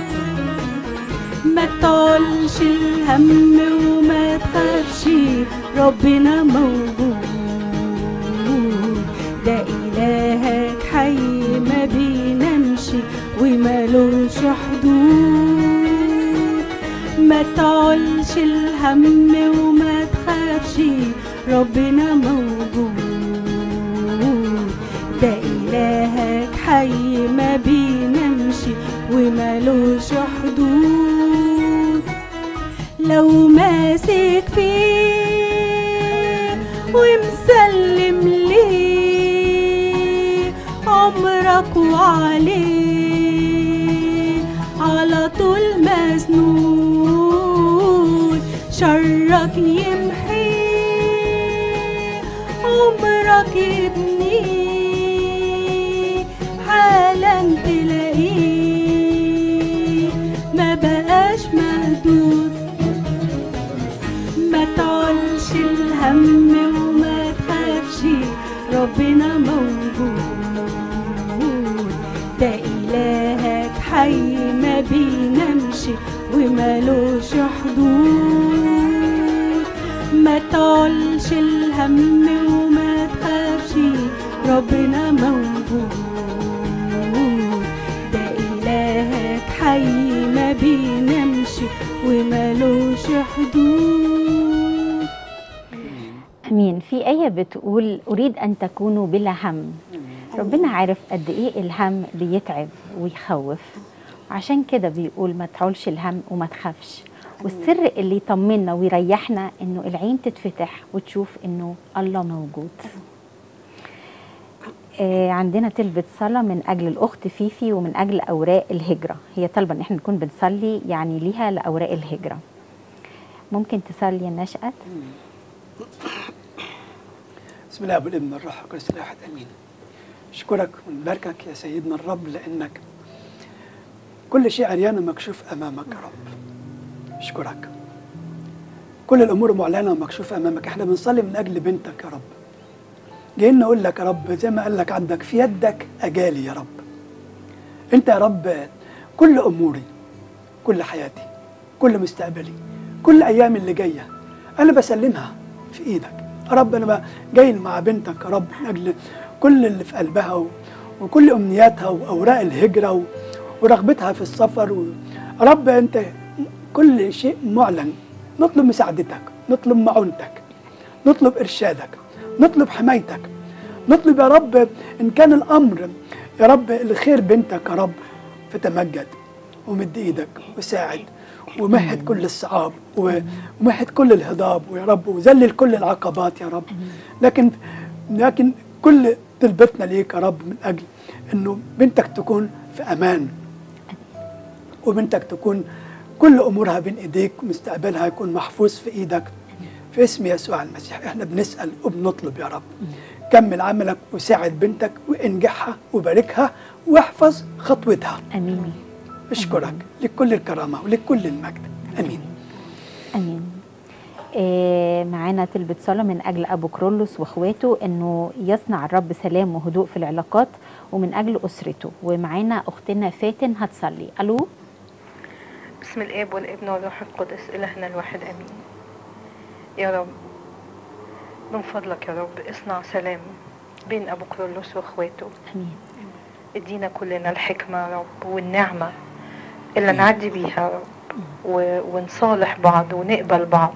ما تعولش الهم وما تخافش ربنا موجود ده إلهك حي ما بينامش وملوش حدود ما تعولش الهم وما تخافش ربنا موجود ده إلهك حي ما بينامش وملوش حدود لو ماسك فيه ومسلم ليه عمرك وعليه على طول مسنود شرك يمحيه عمرك يبنيه حالا تلاقيه ما بقاش مهدود ما تعولش الهم وما تخافش ربنا موجود ده إلهك حي ما بينامش وملوش حدود ما تعولش الهم وما تخافش ربنا موجود ده إلهك حي ما بينامش وملوش حدود امين في ايه بتقول اريد ان تكونوا بلا هم ربنا عارف قد ايه الهم بيتعب ويخوف وعشان كده بيقول ما تعولش الهم وما تخافش والسر اللي يطمنا ويريحنا انه العين تتفتح وتشوف انه الله موجود آه عندنا تلبة صلاة من أجل الأخت فيفي ومن أجل أوراق الهجرة هي طالبة إن احنا نكون بنصلي يعني ليها لأوراق الهجرة ممكن تصلي يا نشأت بسم الله والابن والروح القدس الواحد امين اشكرك ونباركك يا سيدنا الرب لانك كل شيء عريان ومكشوف امامك يا رب اشكرك كل الامور معلنه ومكشوفه امامك احنا بنصلي من اجل بنتك يا رب جايين نقول لك يا رب زي ما قال لك عندك في يدك اجالي يا رب انت يا رب كل اموري كل حياتي كل مستقبلي كل ايامي اللي جايه انا بسلمها في ايدك يا رب انا بقى جاي مع بنتك يا رب من اجل كل اللي في قلبها و... وكل امنياتها واوراق الهجره و... ورغبتها في السفر و... يا رب انت كل شيء معلن نطلب مساعدتك نطلب معونتك نطلب ارشادك نطلب حمايتك نطلب يا رب ان كان الامر يا رب الخير بنتك يا رب فتمجد ومد ايدك وساعد ومهد كل الصعاب ومهد كل الهضاب ويا رب وذلل كل العقبات يا رب لكن لكن كل طلبتنا ليك يا رب من اجل انه بنتك تكون في امان وبنتك تكون كل امورها بين ايديك ومستقبلها يكون محفوظ في ايدك في اسم يسوع المسيح احنا بنسال وبنطلب يا رب كمل عملك وساعد بنتك وانجحها وباركها واحفظ خطوتها امين اشكرك لكل الكرامه ولكل المجد امين امين آه معانا طلبة صلاة من أجل أبو كرولوس وإخواته إنه يصنع الرب سلام وهدوء في العلاقات ومن أجل أسرته ومعانا أختنا فاتن هتصلي ألو بسم الاب والابن والروح القدس الهنا الواحد امين يا رب من فضلك يا رب اصنع سلام بين ابو كرولوس واخواته امين ادينا كلنا الحكمه يا رب والنعمه اللي نعدي بيها يا رب و... ونصالح بعض ونقبل بعض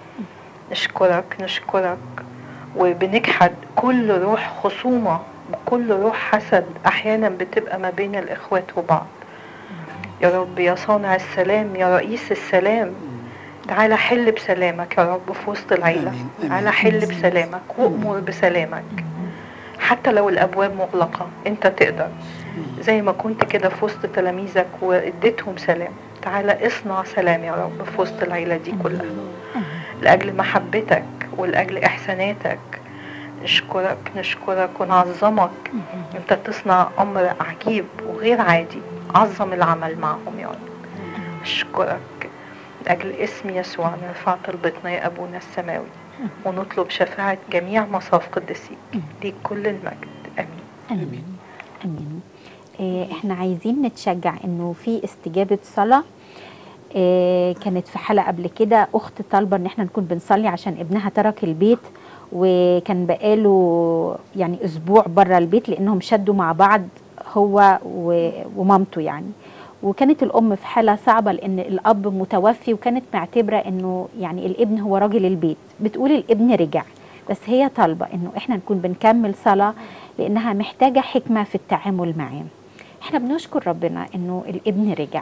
نشكرك نشكرك وبنجحد كل روح خصومه وكل روح حسد احيانا بتبقى ما بين الاخوات وبعض يا رب يا صانع السلام يا رئيس السلام تعالى حل بسلامك يا رب في وسط العيلة آمين، آمين. تعالى حل بسلامك وأمر بسلامك حتى لو الأبواب مغلقة أنت تقدر زي ما كنت كده في وسط تلاميذك واديتهم سلام تعالى اصنع سلام يا رب في وسط العيلة دي كلها لأجل محبتك ولأجل إحساناتك نشكرك نشكرك ونعظمك أنت تصنع أمر عجيب وغير عادي عظم العمل معهم يا رب أشكرك لأجل اسم يسوع نرفع طلبتنا يا أبونا السماوي ونطلب شفاعة جميع مصاف قدسيك ليك كل المجد آمين امين امين آه، احنا عايزين نتشجع انه في استجابه صلاه آه، كانت في حلقه قبل كده اخت طالبه ان احنا نكون بنصلي عشان ابنها ترك البيت وكان بقاله يعني اسبوع بره البيت لانهم شدوا مع بعض هو و- ومامته يعني وكانت الام في حاله صعبه لان الاب متوفي وكانت معتبره انه يعني الابن هو راجل البيت بتقول الابن رجع بس هي طالبه انه احنا نكون بنكمل صلاه لانها محتاجه حكمه في التعامل معاه احنا بنشكر ربنا انه الابن رجع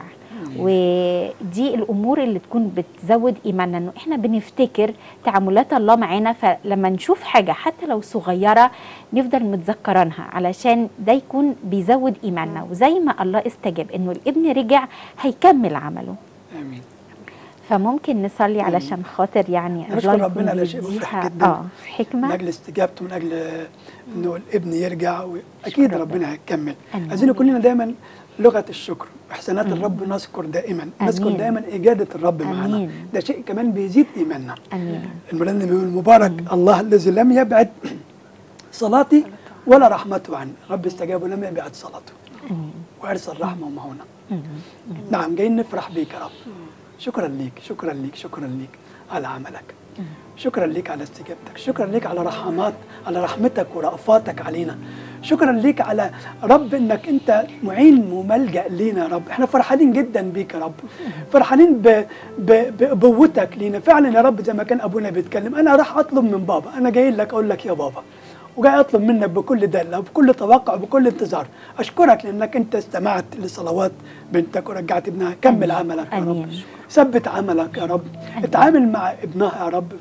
ودي الامور اللي تكون بتزود ايماننا انه احنا بنفتكر تعاملات الله معانا فلما نشوف حاجه حتى لو صغيره نفضل متذكرينها علشان ده يكون بيزود ايماننا وزي ما الله استجاب انه الابن رجع هيكمل عمله امين فممكن نصلي علشان خاطر يعني نشكر الله ربنا يكون على شيء مفرح بيديها- جدا. اه من حكمه اجل استجابته من اجل انه الابن يرجع واكيد شكرا ربنا هيكمل آمين. عايزين كلنا دايما لغه الشكر احسانات الرب نذكر دائما نذكر آمين. دائما اجاده الرب معنا آمين. ده شيء كمان بيزيد ايماننا امين المرنم يقول مبارك الله الذي لم يبعد صلاتي ولا رحمته عني رب استجاب ولم يبعد صلاته امين وارسل رحمه ومعونه مم. نعم جايين نفرح بيك يا رب شكرا ليك شكرا ليك شكرا ليك على عملك شكرا ليك على استجابتك شكرا ليك على رحمات على رحمتك ورأفاتك علينا شكرا ليك على رب انك انت معين وملجأ لينا يا رب احنا فرحانين جدا بيك يا رب فرحانين ب- ب- بابوتك لينا فعلا يا رب زي ما كان ابونا بيتكلم انا راح اطلب من بابا انا جاي لك اقول لك يا بابا وجاي اطلب منك بكل دله وبكل توقع وبكل انتظار اشكرك لانك انت استمعت لصلوات بنتك ورجعت ابنها كمل عملك يا رب آمين. ثبت عملك يا رب اتعامل مع ابنها يا رب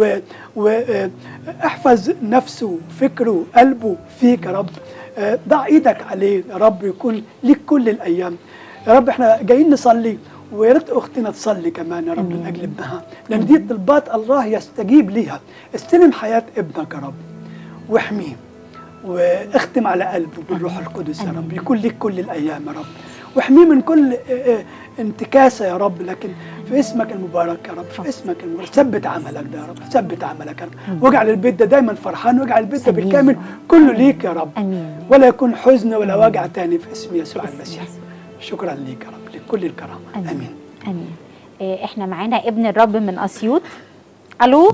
واحفظ نفسه فكره قلبه فيك يا رب آه، ضع ايدك عليه يا رب يكون ليك كل الايام يا رب احنا جايين نصلي ويا ريت اختنا تصلي كمان يا رب من اجل ابنها لان دي طلبات الله يستجيب ليها استلم حياه ابنك يا رب واحميه واختم على قلبه بالروح القدس يا رب يكون ليك كل الايام يا رب واحميه من كل آه، آه، انتكاسه يا رب لكن في اسمك المبارك يا رب في اسمك المبارك ثبت عملك ده يا رب ثبت عملك يا رب واجعل البيت ده دايما فرحان واجعل البيت ده آمين. بالكامل كله ليك يا رب امين ولا يكون حزن ولا وجع تاني في اسم يسوع المسيح شكرا ليك يا رب لكل الكرامه امين امين امين إيه، احنا معانا ابن الرب من اسيوط الو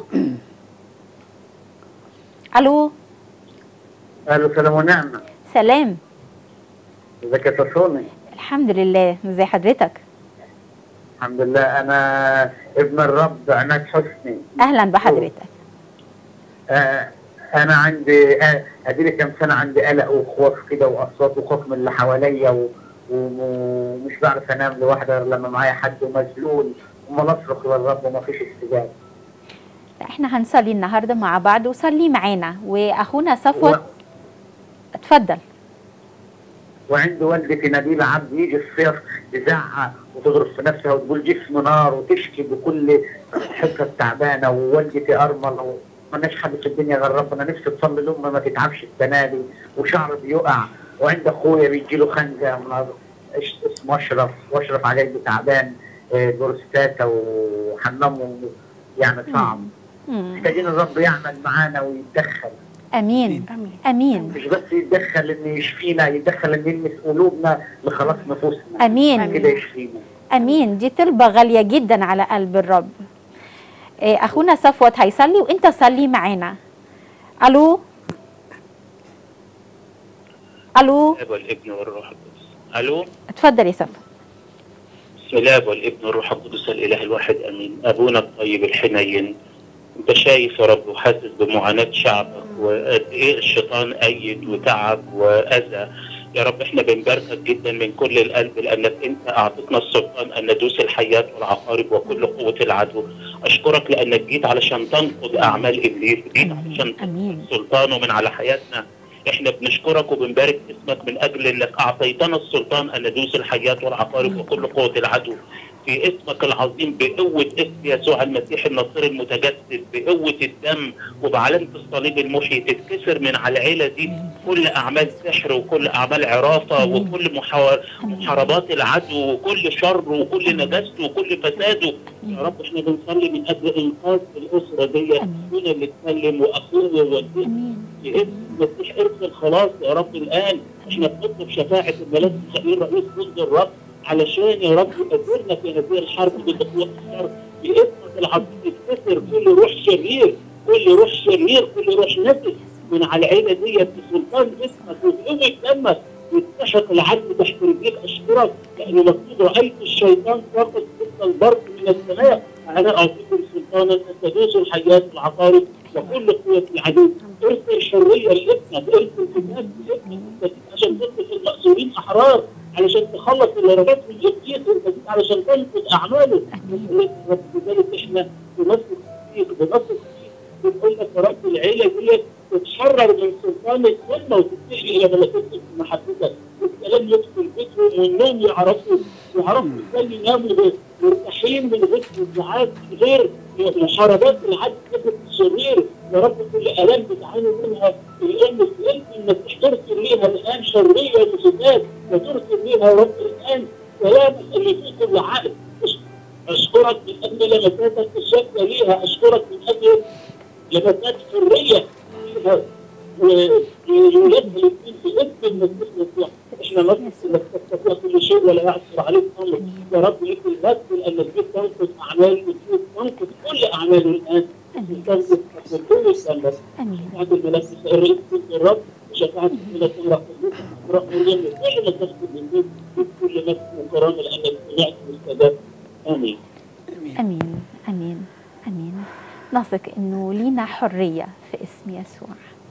الو الو سلام ونعمه سلام ازيك يا تصوني الحمد لله ازي حضرتك الحمد لله انا ابن الرب عماد حسني اهلا بحضرتك آه انا عندي آه اديلي كام سنه عندي قلق وخوف كده واصوات وخوف من اللي حواليا و- و- ومش بعرف انام لوحدي غير لما معايا حد ومذلول وما نصرخ للرب وما فيش استجابه لا، احنا هنصلي النهارده مع بعض وصلي معانا واخونا صفوت اتفضل وعند والدتي نبيلة عبد يجي الصيف تزعق وتضرب في نفسها وتقول جسم نار وتشكي بكل حته تعبانه ووالدتي ارمل ومالناش حد في الدنيا غير ربنا نفسي تصلي لامي ما تتعبش السنه دي وشعر بيقع وعند اخويا بيجي له خنجه من اسمه اشرف واشرف عليه اللي تعبان آه، بروستاتا وحمام يعني صعب مم. محتاجين الرب يعمل معانا ويتدخل امين امين امين مش بس يتدخل ان يشفينا يتدخل ان يلمس قلوبنا لخلاص نفوسنا امين كده يشفينا امين دي طلبه غاليه جدا على قلب الرب إيه، اخونا صفوت هيصلي وانت صلي معانا الو الو الاب والابن والروح القدس الو اتفضل يا صفوت بسم الله والابن والروح القدس الاله الواحد امين ابونا الطيب الحنين انت شايف يا رب وحاسس بمعاناه شعبك وقد ايه الشيطان ايد وتعب واذى يا رب احنا بنباركك جدا من كل القلب لانك انت اعطيتنا السلطان ان ندوس الحيات والعقارب وكل قوه العدو اشكرك لانك جيت علشان تنقض اعمال ابليس جيت علشان امين سلطانه من على حياتنا احنا بنشكرك وبنبارك اسمك من اجل انك اعطيتنا السلطان ان ندوس الحيات والعقارب وكل قوه العدو في اسمك العظيم بقوه اسم يسوع المسيح النصير المتجسد بقوه الدم وبعلامه الصليب المحيي تتكسر من على العيله دي كل اعمال سحر وكل اعمال عرافه وكل محاور محاربات العدو وكل شر وكل نجاسته وكل فساده يا رب احنا بنصلي من اجل انقاذ الاسره دي اخونا اللي اتكلم واخوه ووالدته امين باسم المسيح ارسل خلاص يا رب الان احنا بنطلب شفاعه الملاك ميخائيل رئيس جند الرب علشان يا رب يقدرنا في هذه الحرب ضد قوات الشر باسمك العظيم يتكسر كل روح شرير كل روح شرير كل روح نفس من على العيله ديت بسلطان اسمك وبقوه دمك يتسحق العدل تحت رجليك اشكرك لانه مكتوب رايت الشيطان ساقط مثل البرق من السماء انا اعطيكم سلطانا ان تدوسوا الحيات والعقارب وكل قوه العدو ارسل حريه لابنك ارسل كتاب لابنك عشان تنقذ المأسورين احرار علشان تخلص اللي ربطه من ابليس انت جيت علشان تنقذ اعماله لذلك احنا بنثق فيك بنثق فيك بنقول لك يا رب العيله ديت تتحرر من سلطان الكلمه وتتجه الى ملكوت محبتك والكلام يدخل بيتهم والنوم يعرفوا يعرفوا ازاي يناموا مرتاحين من غير ازعاج من غير محاربات العدل كتب الشرير يا رب كل الام بتعاني منها الام في قلب انك ترسل ليها الان شريه لفتات وترسل ليها يا رب الان كلامك اللي فيه كل عقل اشكرك من اجل لمساتك الشاكه ليها اشكرك من اجل لمسات حريه فيها ويولدها الاثنين في اسم المسيح يسوع احنا نثق انك تستطيع كل شيء ولا يعثر عليك امر يا رب ليك المجد لانك جيت تنقذ اعمال وجيت تنقذ كل اعمال الان تنقذ كل السنه امين شفاعة الملاك الرئيس كل الرب وشفاعة الملاك امرأة امرأة مريم كل ما تاخذ من بيت كل مجد وكرامة لانك سمعت واستجبت امين امين امين امين نثق انه لينا حريه في اسم يسوع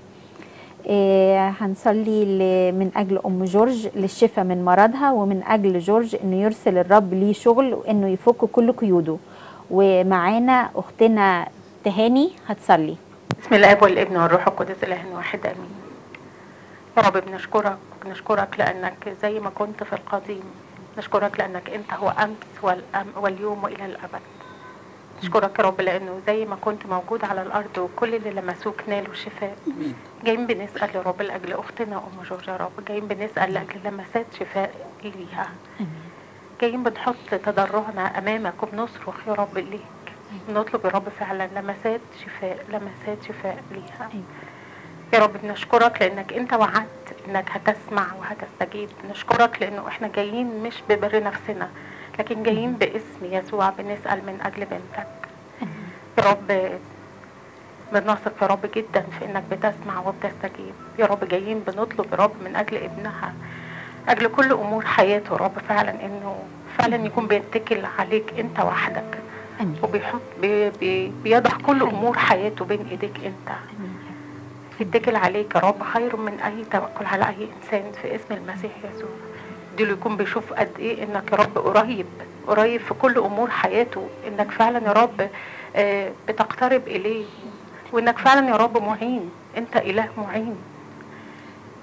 إيه هنصلي ل- من اجل ام جورج للشفاء من مرضها ومن اجل جورج انه يرسل الرب ليه شغل وانه يفك كل قيوده ومعانا اختنا تهاني هتصلي بسم الاب والابن والروح القدس اله واحد امين يا رب بنشكرك بنشكرك لانك زي ما كنت في القديم نشكرك لانك انت هو امس والأم واليوم والى الابد نشكرك يا رب لانه زي ما كنت موجود على الارض وكل اللي لمسوك نالوا شفاء جايين بنسال يا رب لاجل اختنا ام جورج يا رب جايين بنسال لاجل لمسات شفاء ليها جايين بنحط تضرعنا امامك وبنصرخ يا رب ليك بنطلب يا رب فعلا لمسات شفاء لمسات شفاء ليها يا رب بنشكرك لانك انت وعدت انك هتسمع وهتستجيب نشكرك لانه احنا جايين مش ببر نفسنا لكن جايين باسم يسوع بنسال من اجل بنتك يا رب بنثق يا رب جدا في انك بتسمع وبتستجيب يا رب جايين بنطلب يا رب من اجل ابنها اجل كل امور حياته يا رب فعلا انه فعلا يكون بيتكل عليك انت وحدك امين وبيحط بي بي بيضع كل امور حياته بين ايديك انت يتكل عليك يا رب خير من اي توكل على اي انسان في اسم المسيح يسوع دي اللي يكون بيشوف قد ايه انك يا رب قريب قريب في كل امور حياته انك فعلا يا رب آه، بتقترب اليه وانك فعلا يا رب معين انت اله معين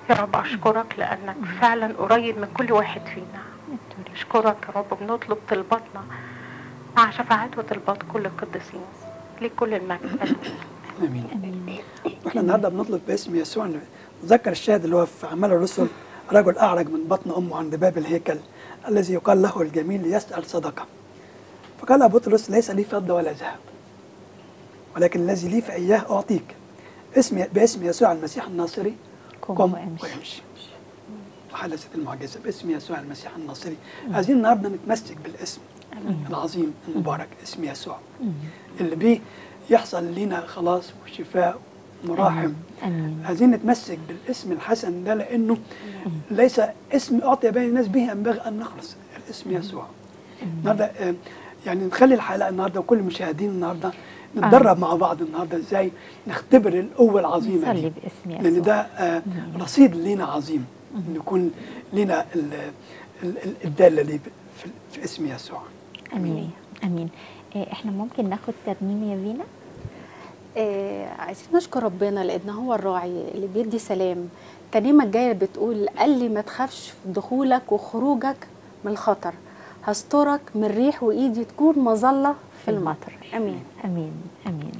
يا رب أشكرك لأنك فعلا قريب من كل واحد فينا أشكرك يا رب بنطلب طلباتنا مع شفاعات وطلبات كل القديسين ليك كل المجد امين واحنا النهارده بنطلب باسم يسوع نتذكر الشاهد اللي هو في اعمال الرسل رجل اعرج من بطن امه عند باب الهيكل الذي يقال له الجميل يسال صدقه فقال ابو بطرس ليس لي فضه ولا ذهب ولكن الذي لي فاياه اعطيك اسم باسم يسوع المسيح الناصري قم قم وامشي. وامشي وحدثت المعجزه باسم يسوع المسيح الناصري عايزين النهارده نتمسك بالاسم العظيم المبارك اسم يسوع اللي بيه يحصل لنا خلاص وشفاء ومراحم امين عايزين نتمسك بالاسم الحسن ده لانه ليس اسم اعطي بين الناس به ينبغي ان نخلص الاسم يسوع النهارده آه، يعني نخلي الحلقه النهارده وكل المشاهدين النهارده نتدرب مع بعض النهارده ازاي نختبر القوه العظيمه نصلي دي باسم يسوع لان ده آه، رصيد لينا عظيم ان يكون لنا ال- ال- ال- الداله دي في, في اسم يسوع امين امين إيه، احنا ممكن ناخد ترنيمه يا فينا آه عايزين نشكر ربنا لان هو الراعي اللي بيدي سلام الترنيمه الجايه بتقول قال لي ما تخافش في دخولك وخروجك من الخطر هسترك من الريح وايدي تكون مظله في المطر امين امين امين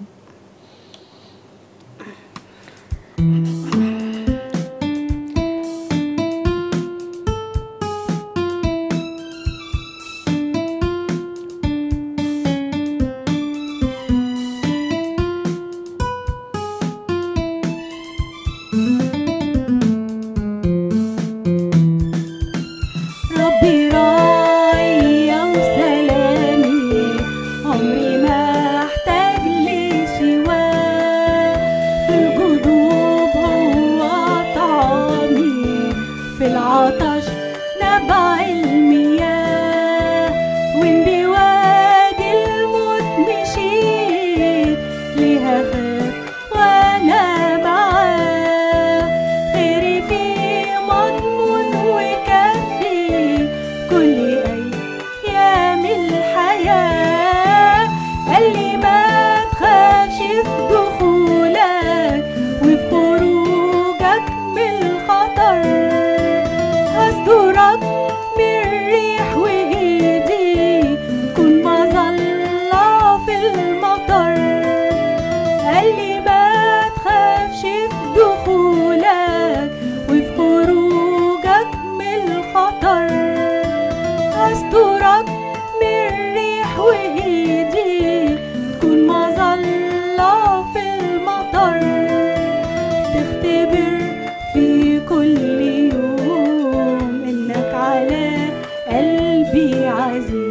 ربي راعي وسلامي عمري ما احتاج لسواه في الجدوب هو طعامي في العطش نبع المياه وان بوادي الموت مشيت ليها خاف وانا معاه خيري فيه مضمون وكفي كل ايام الحياه قال لي ما تخافش في دخولك وفي خروجك من الخطر هسترك من الريح وايدي تكون مظله في المطر قال لي ما تخافش في دخولك وفي خروجك من الخطر هسترك من الريح وايدي تكون مظله في المطر تختبر في كل يوم انك على قلبي عزيز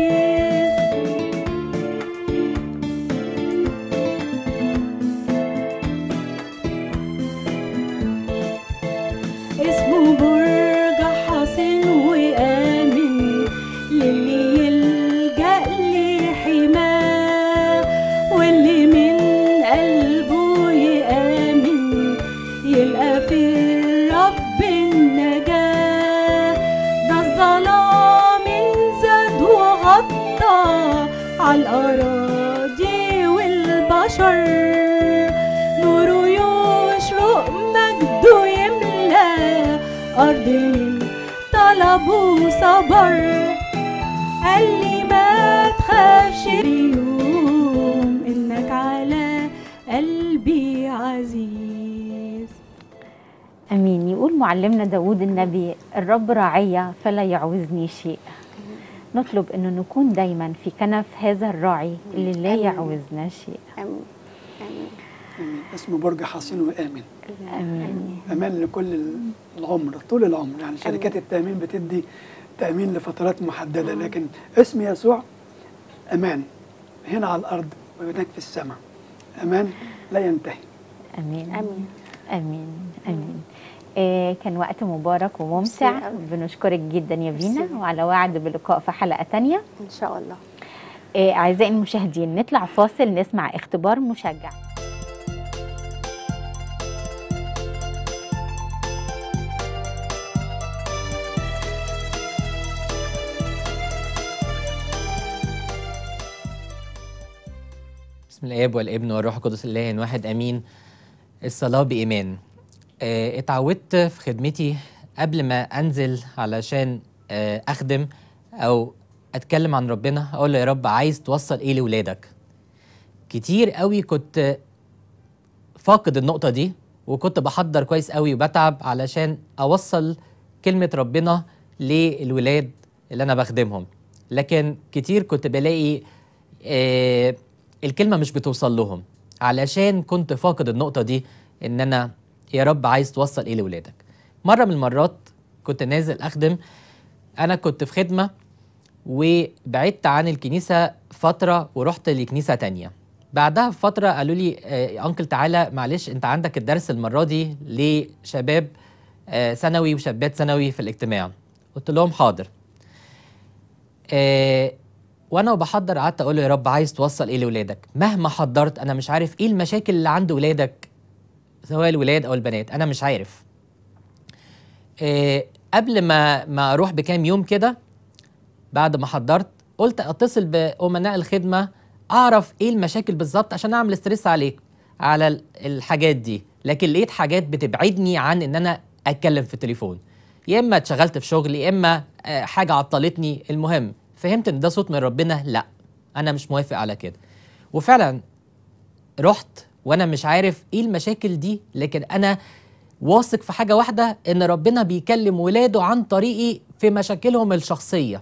اسمه برج حصين وآمن للي يلجأ لحماه واللي من قلبه يآمن يلقى في الرب النجاة ده الظلام انزاد وغطى على الأراضي والبشر نوره يشرق مجده يملى أرض من طلبه صبر قال لي ما تخافش اليوم إنك على قلبي عزيز امين يقول معلمنا داود النبي الرب راعية فلا يعوزني شيء نطلب انه نكون دايما في كنف هذا الراعي اللي لا آمين. يعوزنا شيء امين امين آمين. اسمه برج حصين وآمن امين امان لكل العمر طول العمر يعني شركات التامين بتدي تامين لفترات محدده لكن اسم يسوع امان هنا على الارض وهناك في السماء امان لا ينتهي امين امين امين امين آه كان وقت مبارك وممتع ميرسي أوي. بنشكرك جدا يا فينا ميرسي. وعلى وعد بلقاء في حلقة تانية ان شاء الله آه أعزائي المشاهدين نطلع فاصل نسمع اختبار مشجع بسم الاب والابن والروح القدس الاله واحد امين الصلاه بايمان آه، اتعودت في خدمتي قبل ما انزل علشان آه، اخدم او اتكلم عن ربنا اقول له يا رب عايز توصل ايه لاولادك كتير قوي كنت فاقد النقطة دي وكنت بحضر كويس قوي وبتعب علشان اوصل كلمة ربنا للولاد اللي انا بخدمهم لكن كتير كنت بلاقي آه الكلمة مش بتوصل لهم علشان كنت فاقد النقطة دي ان انا يا رب عايز توصل ايه لولادك مرة من المرات كنت نازل اخدم انا كنت في خدمة وبعدت عن الكنيسة فترة ورحت لكنيسة تانية بعدها بفترة قالوا لي آه يا أنكل تعالى معلش أنت عندك الدرس المرة دي لشباب آه ثانوي وشابات ثانوي في الاجتماع قلت لهم حاضر آه وانا بحضر قعدت اقول له يا رب عايز توصل ايه لاولادك مهما حضرت انا مش عارف ايه المشاكل اللي عند ولادك سواء الولاد او البنات انا مش عارف آه قبل ما ما اروح بكام يوم كده بعد ما حضرت قلت اتصل بامناء الخدمه اعرف ايه المشاكل بالظبط عشان اعمل ستريس عليك على ال- الحاجات دي لكن لقيت حاجات بتبعدني عن ان انا اتكلم في التليفون يا اما اتشغلت في شغل يا اما آه، حاجه عطلتني المهم فهمت ان ده صوت من ربنا لا انا مش موافق على كده وفعلا رحت وانا مش عارف ايه المشاكل دي لكن انا واثق في حاجه واحده ان ربنا بيكلم ولاده عن طريقي في مشاكلهم الشخصيه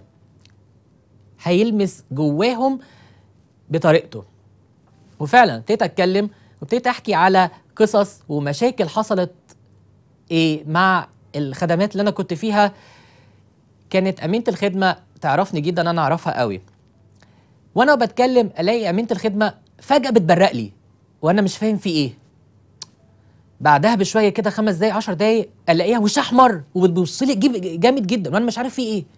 هيلمس جواهم بطريقته وفعلا ابتديت اتكلم وابتديت احكي على قصص ومشاكل حصلت ايه مع الخدمات اللي انا كنت فيها كانت امينه الخدمه تعرفني جدا انا اعرفها قوي وانا بتكلم الاقي امينه الخدمه فجاه بتبرق لي وانا مش فاهم في ايه بعدها بشويه كده خمس دقايق عشر دقايق الاقيها وش احمر وبتبص لي جيب- جامد جدا وانا مش عارف في ايه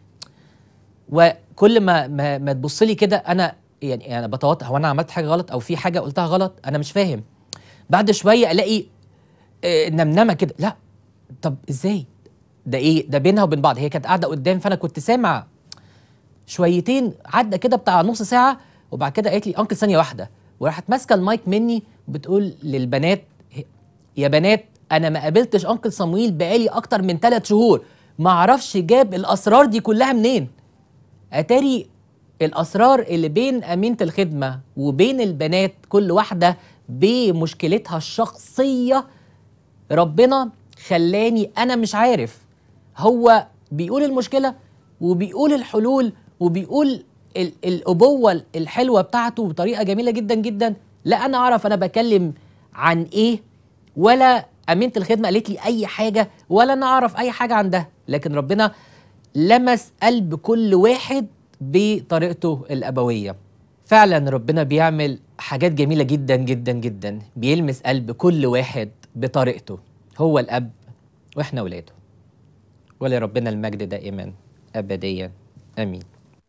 وكل ما ما, ما تبص لي كده انا يعني انا بتوتر هو انا عملت حاجه غلط او في حاجه قلتها غلط انا مش فاهم بعد شويه الاقي آه، نمنمه كده لا طب ازاي ده ايه ده بينها وبين بعض هي كانت قاعده قدام فانا كنت سامع شويتين عدى كده بتاع نص ساعه وبعد كده قالت لي انكل ثانيه واحده وراحت ماسكه المايك مني بتقول للبنات يا بنات انا ما قابلتش انكل صمويل بقالي اكتر من ثلاث شهور ما اعرفش جاب الاسرار دي كلها منين اتاري الاسرار اللي بين امينه الخدمه وبين البنات كل واحده بمشكلتها الشخصيه ربنا خلاني انا مش عارف هو بيقول المشكله وبيقول الحلول وبيقول ال- الابوه الحلوه بتاعته بطريقه جميله جدا جدا لا انا اعرف انا بكلم عن ايه ولا امينه الخدمه قالت لي اي حاجه ولا انا اعرف اي حاجه عن ده لكن ربنا لمس قلب كل واحد بطريقته الابويه فعلا ربنا بيعمل حاجات جميله جدا جدا جدا بيلمس قلب كل واحد بطريقته هو الاب واحنا ولاده ولربنا المجد دائما ابديا امين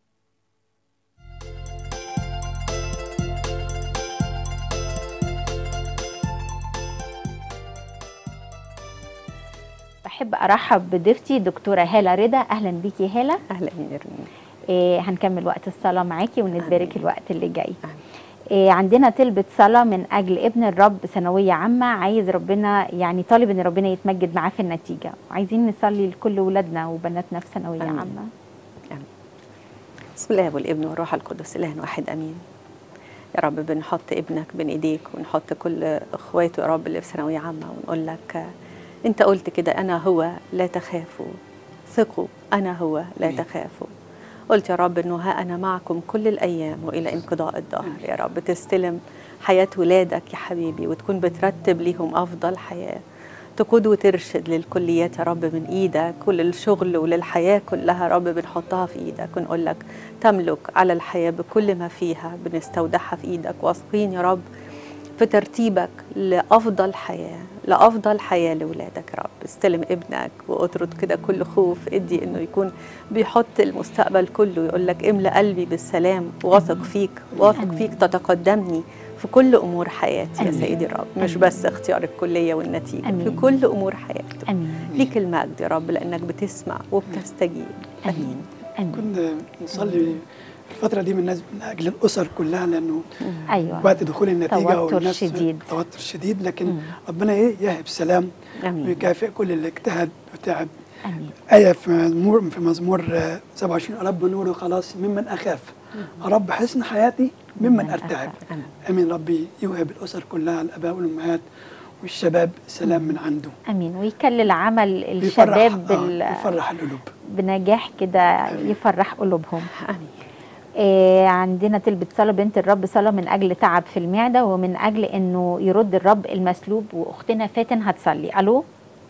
بحب ارحب بضيفتي دكتوره هاله رضا اهلا بيكي هاله اهلا يا نرمين إيه هنكمل وقت الصلاه معاكي ونتبارك الوقت اللي جاي إيه عندنا طلبة صلاة من أجل ابن الرب ثانوية عامة عايز ربنا يعني طالب إن ربنا يتمجد معاه في النتيجة وعايزين نصلي لكل ولادنا وبناتنا في ثانوية آمين. عامة بسم الله والابن والروح القدس اله واحد امين يا رب بنحط ابنك بين ايديك ونحط كل اخواته يا رب اللي في ثانويه عامه ونقول لك آه، انت قلت كده انا هو لا تخافوا ثقوا انا هو لا تخافوا قلت يا رب انه ها انا معكم كل الايام والى انقضاء الدهر يا رب تستلم حياه ولادك يا حبيبي وتكون بترتب ليهم افضل حياه تقود وترشد للكليات يا رب من ايدك وللشغل وللحياه كلها يا رب بنحطها في ايدك ونقول لك تملك على الحياه بكل ما فيها بنستودعها في ايدك واثقين يا رب في ترتيبك لافضل حياه لافضل حياه لاولادك يا رب استلم ابنك واطرد كده كل خوف ادي انه يكون بيحط المستقبل كله يقول لك املا قلبي بالسلام واثق فيك واثق فيك تتقدمني في كل امور حياتي يا آمين. سيدي الرب مش آمين. بس اختيار الكليه والنتيجه آمين. في كل امور حياته امين ليك المجد يا رب لانك بتسمع وبتستجيب امين امين كنا نصلي الفتره دي من الناس من اجل الاسر كلها لانه ايوه وقت دخول النتيجه توتر والناس شديد. توتر شديد لكن ربنا ايه يهب سلام آمين. ويكافئ كل اللي اجتهد وتعب امين آية في مزمور في مزمور آه، 27 رب نور خلاص ممن أخاف رب حسن حياتي ممن أرتعب آمين. أمين ربي يوهب الأسر كلها الآباء والأمهات والشباب سلام من عنده امين ويكلل عمل يفرح الشباب آه بال... يفرح القلوب بنجاح كده يفرح قلوبهم آمين آه عندنا تلبة صلاة بنت الرب صلاة من أجل تعب في المعدة ومن أجل إنه يرد الرب المسلوب وأختنا فاتن هتصلي ألو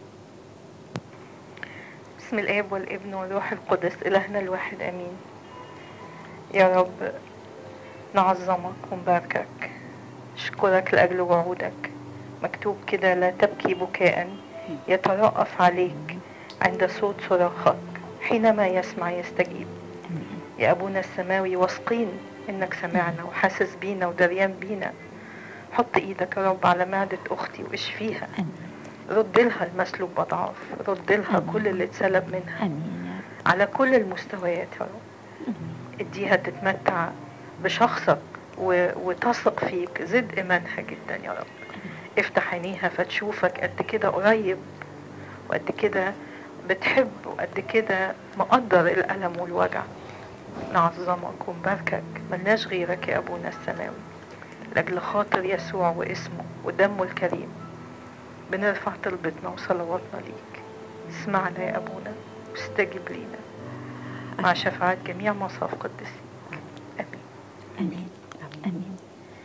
بسم الاب والابن والروح القدس الهنا الواحد امين يا رب نعظمك ونباركك نشكرك لاجل وعودك مكتوب كده لا تبكي بكاء يترأف عليك عند صوت صراخك حينما يسمع يستجيب يا ابونا السماوي واثقين انك سمعنا وحاسس بينا ودريان بينا حط ايدك يا رب على معدة اختي واشفيها رد لها المسلوب بضعاف رد لها كل اللي اتسلب منها امين يا رب على كل المستويات يا رب اديها تتمتع بشخصك و... وتثق فيك زد ايمانها جدا يا رب افتح عينيها فتشوفك قد كده قريب وقد كده بتحب وقد كده مقدر الألم والوجع نعظمك ونباركك ملناش غيرك يا أبونا السماوي لأجل خاطر يسوع واسمه ودمه الكريم بنرفع طلبتنا وصلواتنا ليك اسمعنا يا أبونا واستجب لينا مع شفاعة جميع مصاف قدسيك آمين امين امين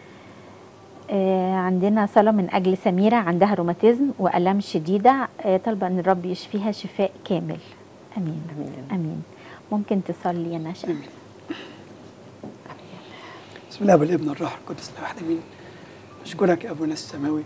آه عندنا صلاة من أجل سميرة عندها روماتيزم وآلام شديدة آه طالبة إن الرب يشفيها شفاء كامل أمين آمين. أمين ممكن تصلي يا نشا آمين. بسم الله والابن والروح القدس الواحد امين اشكرك يا ابونا السماوي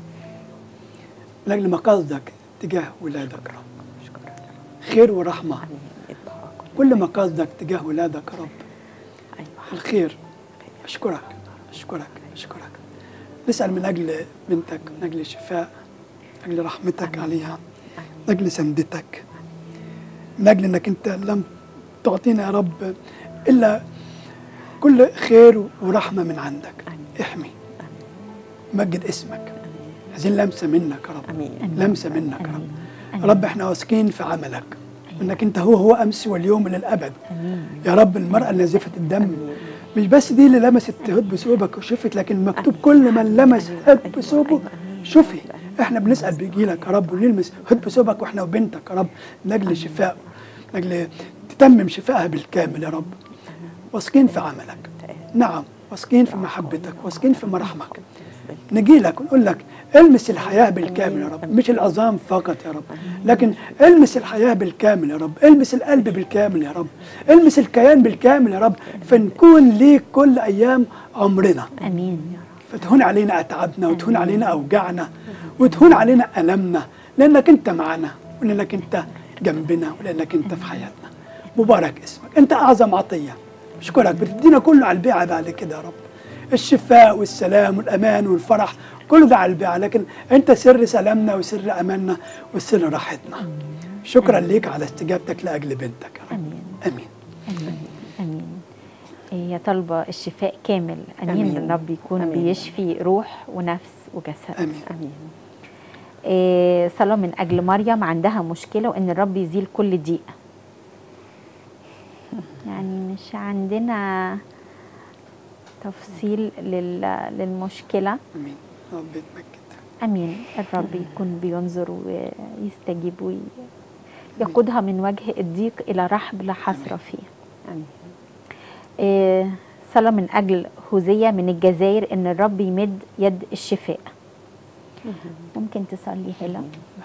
من اجل مقاصدك تجاه ولادك يا رب خير ورحمه كل مقاصدك تجاه ولادك يا رب أيوة الخير اشكرك اشكرك اشكرك نسال من اجل بنتك من اجل الشفاء من اجل رحمتك عليها من اجل سندتك من اجل انك انت لم تعطينا يا رب الا كل خير ورحمه من عندك احمي مجد اسمك عايزين لمسه منك يا رب آمين لمسه منك يا رب يا رب احنا واثقين في عملك انك انت هو هو امس واليوم للابد يا رب المراه النازفه الدم مش بس دي اللي لمست هد بثوبك وشفت لكن مكتوب كل من لمس هد بثوبه شفي احنا بنسال بيجي لك يا رب ونلمس هد بثوبك واحنا وبنتك يا رب من اجل شفاء من اجل تتمم شفائها بالكامل يا رب واثقين في عملك نعم واثقين في محبتك واثقين في مراحمك نجي لك ونقول لك المس الحياة بالكامل يا رب مش العظام فقط يا رب لكن المس الحياة بالكامل يا رب المس القلب بالكامل يا رب المس الكيان بالكامل يا رب فنكون ليك كل أيام عمرنا أمين فتهون علينا أتعابنا وتهون علينا أوجاعنا وتهون علينا ألمنا لأنك أنت معنا ولأنك أنت جنبنا ولأنك أنت في حياتنا مبارك اسمك أنت أعظم عطية أشكرك بتدينا كله على البيعة بعد كده يا رب الشفاء والسلام والأمان والفرح كله ده على البيعة لكن أنت سر سلامنا وسر أماننا وسر راحتنا شكرا ليك على استجابتك لأجل بنتك يا رب أمين أمين أمين أمين هي طالبة الشفاء كامل أمين, أمين. أمين. الرب يكون أمين. أمين. بيشفي روح ونفس وجسد أمين آمين إيه صلاة من أجل مريم عندها مشكلة وإن الرب يزيل كل ضيق يعني مش عندنا تفصيل لل... للمشكلة أمين رب يتمجد أمين الرب يكون بينظر ويستجيب ويقودها من وجه الضيق إلى رحب لا حصر فيه آمين إيه، صلاة من أجل هوزية من الجزائر إن الرب يمد يد الشفاء ممكن تصلي هلا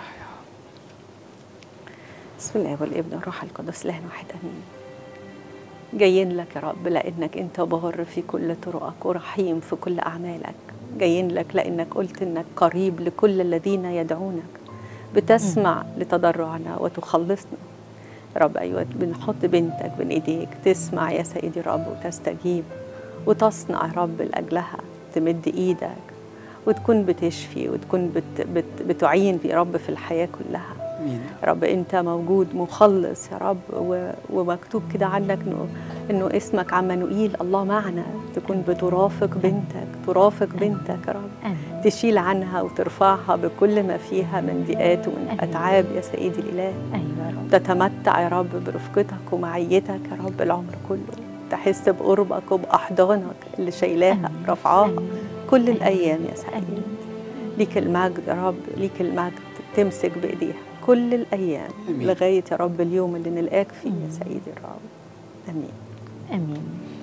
بسم الله والابن والروح القدس لهنا واحد امين جايين لك يا رب لانك انت بار في كل طرقك ورحيم في كل اعمالك جايين لك لانك قلت انك قريب لكل الذين يدعونك بتسمع لتضرعنا وتخلصنا يا رب ايوه بنحط بنتك بين ايديك تسمع يا سيدي الرب وتستجيب وتصنع يا رب لاجلها تمد ايدك وتكون بتشفي وتكون بت بت بتعين يا رب في الحياه كلها امين يا رب انت موجود مخلص يا رب و- ومكتوب كده عنك انه انه اسمك عمانوئيل الله معنا تكون بترافق بنتك ترافق بنتك يا رب امين تشيل عنها وترفعها بكل ما فيها من ضيقات ومن آمين. اتعاب يا سيدي الاله ايوه يا رب تتمتع يا رب برفقتك ومعيتك يا رب العمر كله تحس بقربك وبأحضانك اللي شايلاها آمين. رافعاها آمين. كل الأيام يا سيدي امين ليك المجد يا رب ليك المجد تمسك بإيديها كل الأيام آمين. لغاية يا رب اليوم اللي نلقاك فيه يا سيدي الرب آمين امين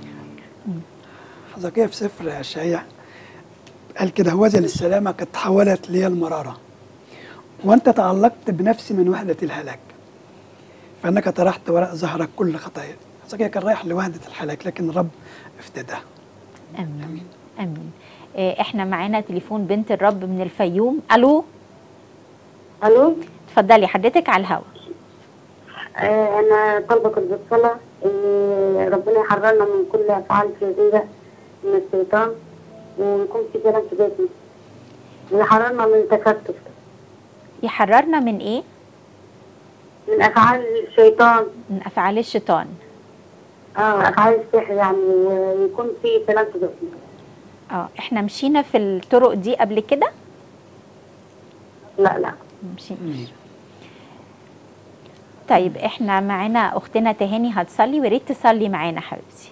حزقية في سفر أشعياء قال كده هوذا للسلامة قد تحولت لي المرارة وأنت تعلقت بنفسي من وحدة الهلاك فإنك طرحت وراء ظهرك كل خطايا حزقية كان رايح لوحدة الهلاك لكن الرب افتداه امين امين آه، احنا معانا تليفون بنت الرب من الفيوم الو الو اتفضلي حضرتك على الهوا آه انا طالبه كل الصلاه ان ربنا يحررنا من كل افعال شريره من الشيطان ويكون في سلام في بيتنا ويحررنا من التكتف يحررنا من ايه من افعال الشيطان من افعال الشيطان اه افعال السحر يعني ويكون في سلام في بيتنا اه احنا مشينا في الطرق دي قبل كده لا لا مشينا طيب احنا معانا اختنا تهاني هتصلي وريت تصلي معانا حبيبتي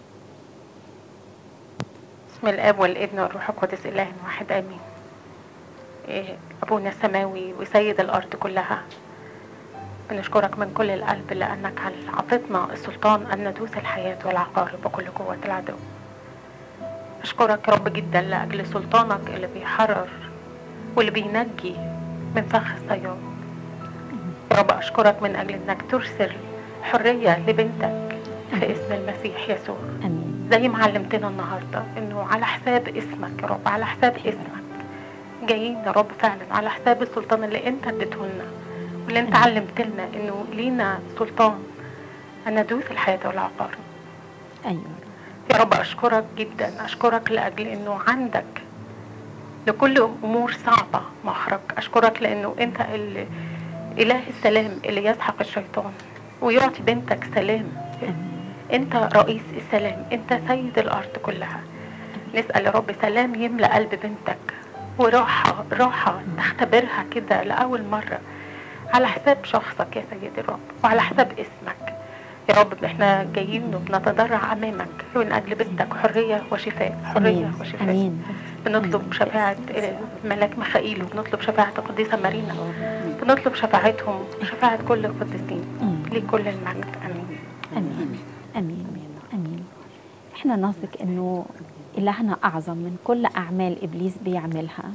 بسم الاب والابن والروح القدس اله واحد امين إيه، ابونا السماوي وسيد الارض كلها بنشكرك من كل القلب لانك عطتنا السلطان ان ندوس الحياه والعقارب بكل قوه العدو اشكرك يا رب جدا لاجل سلطانك اللي بيحرر واللي بينجي من فخ الصياد يا رب اشكرك من اجل انك ترسل حريه لبنتك في اسم المسيح يسوع امين زي ما علمتنا النهارده انه على حساب اسمك يا رب على حساب اسمك جايين يا رب فعلا على حساب السلطان اللي انت اديته لنا واللي انت علمت لنا انه لينا سلطان ان ندوس الحياه والعقارب ايوه يا رب اشكرك جدا اشكرك لاجل انه عندك لكل امور صعبه مخرج اشكرك لانه انت ال- اله السلام اللي يسحق الشيطان ويعطي بنتك سلام انت رئيس السلام انت سيد الارض كلها نسال يا رب سلام يملا قلب بنتك وراحه راحه تختبرها كده لاول مره على حساب شخصك يا سيدي الرب وعلى حساب اسمك يا رب احنا جايين وبنتضرع امامك من اجل بنتك حريه وشفاء حريه امين وشفاء امين بنطلب شفاعة ملاك ميخائيل وبنطلب شفاعة القديسة مارينا بنطلب شفاعتهم وشفاعة كل القديسين مم. ليك كل المجد امين امين امين امين احنا نثق انه الهنا اعظم من كل اعمال ابليس بيعملها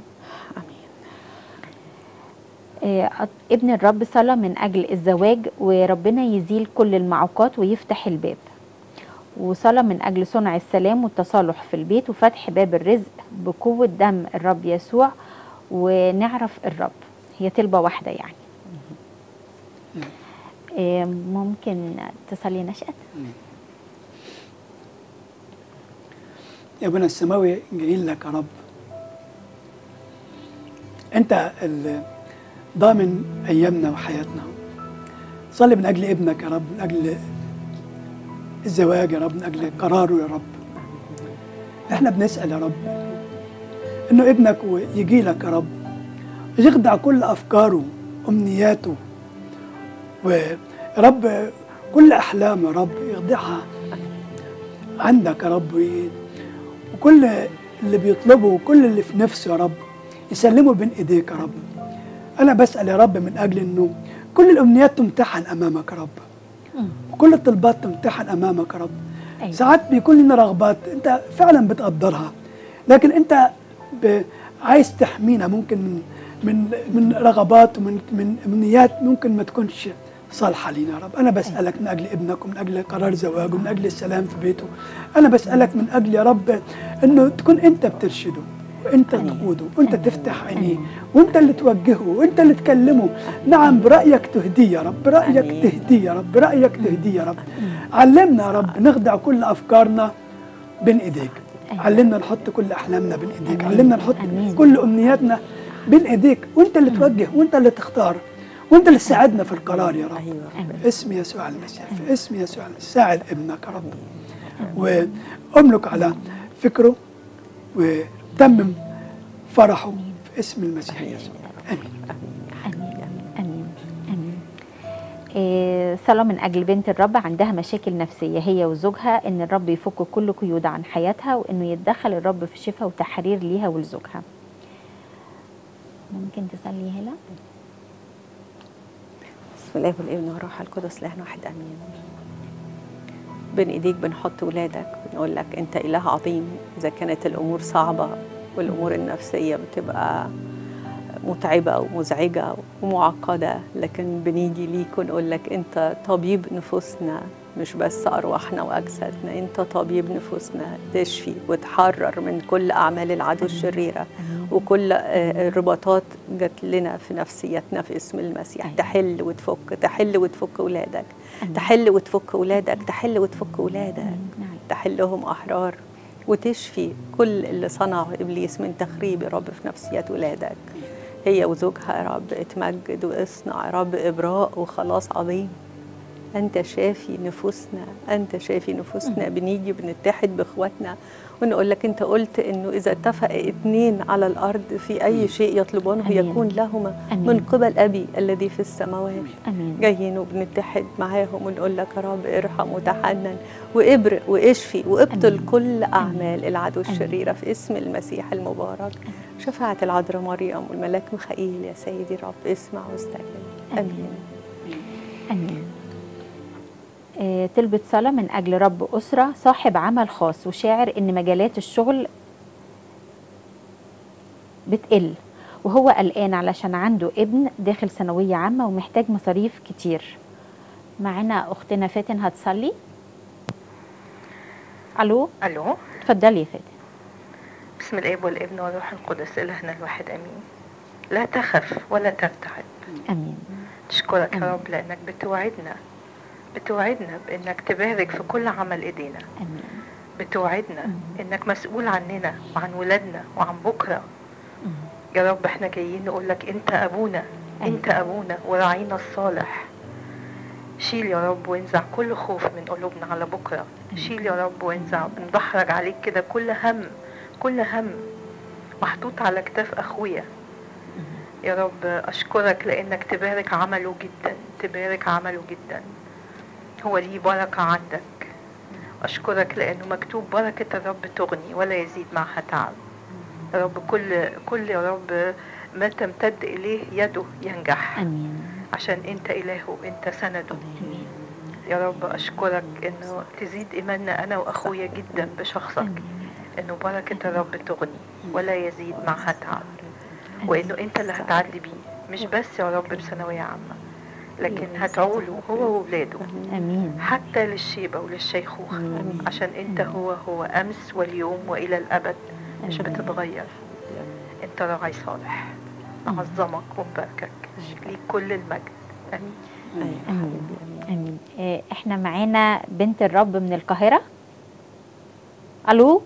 آه، ابن الرب صلى من اجل الزواج وربنا يزيل كل المعوقات ويفتح الباب وصلى من اجل صنع السلام والتصالح في البيت وفتح باب الرزق بقوه دم الرب يسوع ونعرف الرب هي طلبه واحده يعني آه، ممكن تصلي نشأت يا ابونا السماوي جايين لك يا رب انت اللي ضامن ايامنا وحياتنا صلي من اجل ابنك يا رب من اجل الزواج يا رب من اجل قراره يا رب احنا بنسال يا رب انه ابنك يجي لك يا رب يخضع كل افكاره امنياته ويا رب كل احلامه يا رب يخضعها عندك يا رب وي- وكل اللي بيطلبه وكل اللي في نفسه يا رب يسلمه بين ايديك يا رب انا بسال يا رب من اجل انه كل الامنيات تمتحن امامك يا رب وكل الطلبات تمتحن امامك يا رب أيوة. ساعات بيكون لنا رغبات انت فعلا بتقدرها لكن انت ب- عايز تحمينا ممكن من من من رغبات ومن من امنيات ممكن ما تكونش صالحه لينا يا رب انا بسالك من اجل ابنك ومن اجل قرار زواجه ومن اجل السلام في بيته انا بسالك من اجل يا رب انه تكون انت بترشده وانت تقوده وانت تفتح عينيه وانت اللي توجهه وانت اللي تكلمه نعم برايك تهديه يا رب برايك آمين. تهديه يا رب برايك تهديه يا رب علمنا يا رب نخضع كل افكارنا بين ايديك أيوة. علمنا نحط كل احلامنا بين ايديك آمين. علمنا نحط آمين. كل امنياتنا بين ايديك وانت اللي توجه وانت اللي تختار وانت اللي تساعدنا في القرار يا رب ايوه في اسم يسوع المسيح في اسم يسوع المسيح ساعد ابنك يا رب واملك على فكره وتمم فرحه في اسم المسيح يسوع امين امين امين إيه، صلاة من أجل بنت الرب عندها مشاكل نفسية هي وزوجها إن الرب يفك كل قيود عن حياتها وإنه يتدخل الرب في شفاء وتحرير ليها ولزوجها ممكن تصلي هلا بسم الله والابن والروح القدس اله واحد امين بين ايديك بنحط ولادك بنقول لك انت اله عظيم اذا كانت الامور صعبه والامور النفسيه بتبقى متعبه ومزعجه ومعقده لكن بنيجي ليك ونقول لك انت طبيب نفوسنا مش بس ارواحنا واجسادنا انت طبيب نفوسنا تشفي وتحرر من كل اعمال العدو الشريره وكل آه، الرباطات جت لنا في نفسيتنا في اسم المسيح تحل وتفك تحل وتفك ولادك تحل وتفك ولادك تحل وتفك ولادك تحلهم احرار وتشفي كل اللي صنعه ابليس من تخريب يا رب في نفسيات ولادك هي وزوجها يا رب اتمجد واصنع يا رب ابراء وخلاص عظيم انت شافي نفوسنا انت شافي نفوسنا بنيجي بنتحد باخواتنا ونقول لك انت قلت انه اذا اتفق اتنين على الارض في اي شيء يطلبونه أمين. يكون لهما أمين. من قبل ابي الذي في السماوات امين جايين وبنتحد معاهم ونقول لك يا رب ارحم وتحنن وابرئ واشفي وابطل أمين. كل اعمال العدو أمين. الشريره في اسم المسيح المبارك شفاعة العذراء مريم والملاك ميخائيل يا سيدي رب اسمع واستجب امين امين آه، طلبت صلاة من أجل رب أسرة صاحب عمل خاص وشاعر إن مجالات الشغل بتقل وهو قلقان علشان عنده ابن داخل ثانوية عامة ومحتاج مصاريف كتير معانا أختنا فاتن هتصلي ألو الو اتفضلي يا فاتن بسم الاب والابن والروح القدس الهنا الواحد امين لا تخف ولا ترتعب امين نشكرك يا رب لانك بتوعدنا بتوعدنا بانك تبارك في كل عمل ايدينا امين بتوعدنا انك مسؤول عننا وعن ولادنا وعن بكره يا رب احنا جايين نقول لك انت ابونا انت ابونا وراعينا الصالح شيل يا رب وانزع كل خوف من قلوبنا على بكره شيل يا رب وانزع ندحرج عليك كده كل هم كل هم محطوط على كتاف اخويا يا رب اشكرك لانك تبارك عمله جدا تبارك عمله جدا هو ليه بركه عندك اشكرك لانه مكتوب بركه الرب تغني ولا يزيد معها تعب يا رب كل كل يا رب ما تمتد اليه يده ينجح امين عشان انت الهه انت سنده يا رب اشكرك انه تزيد ايماننا انا واخويا جدا بشخصك انه بركه الرب تغني ولا يزيد معها تعب وانه انت اللي هتعدي بيه مش بس يا رب بثانويه عامه لكن هتعوله هو واولاده امين حتى للشيبه وللشيخوخه عشان انت هو هو امس واليوم والى الابد مش بتتغير انت راعي صالح اعظمك ومباركك ليك كل المجد امين امين امين آه، احنا معانا بنت الرب من القاهرة الو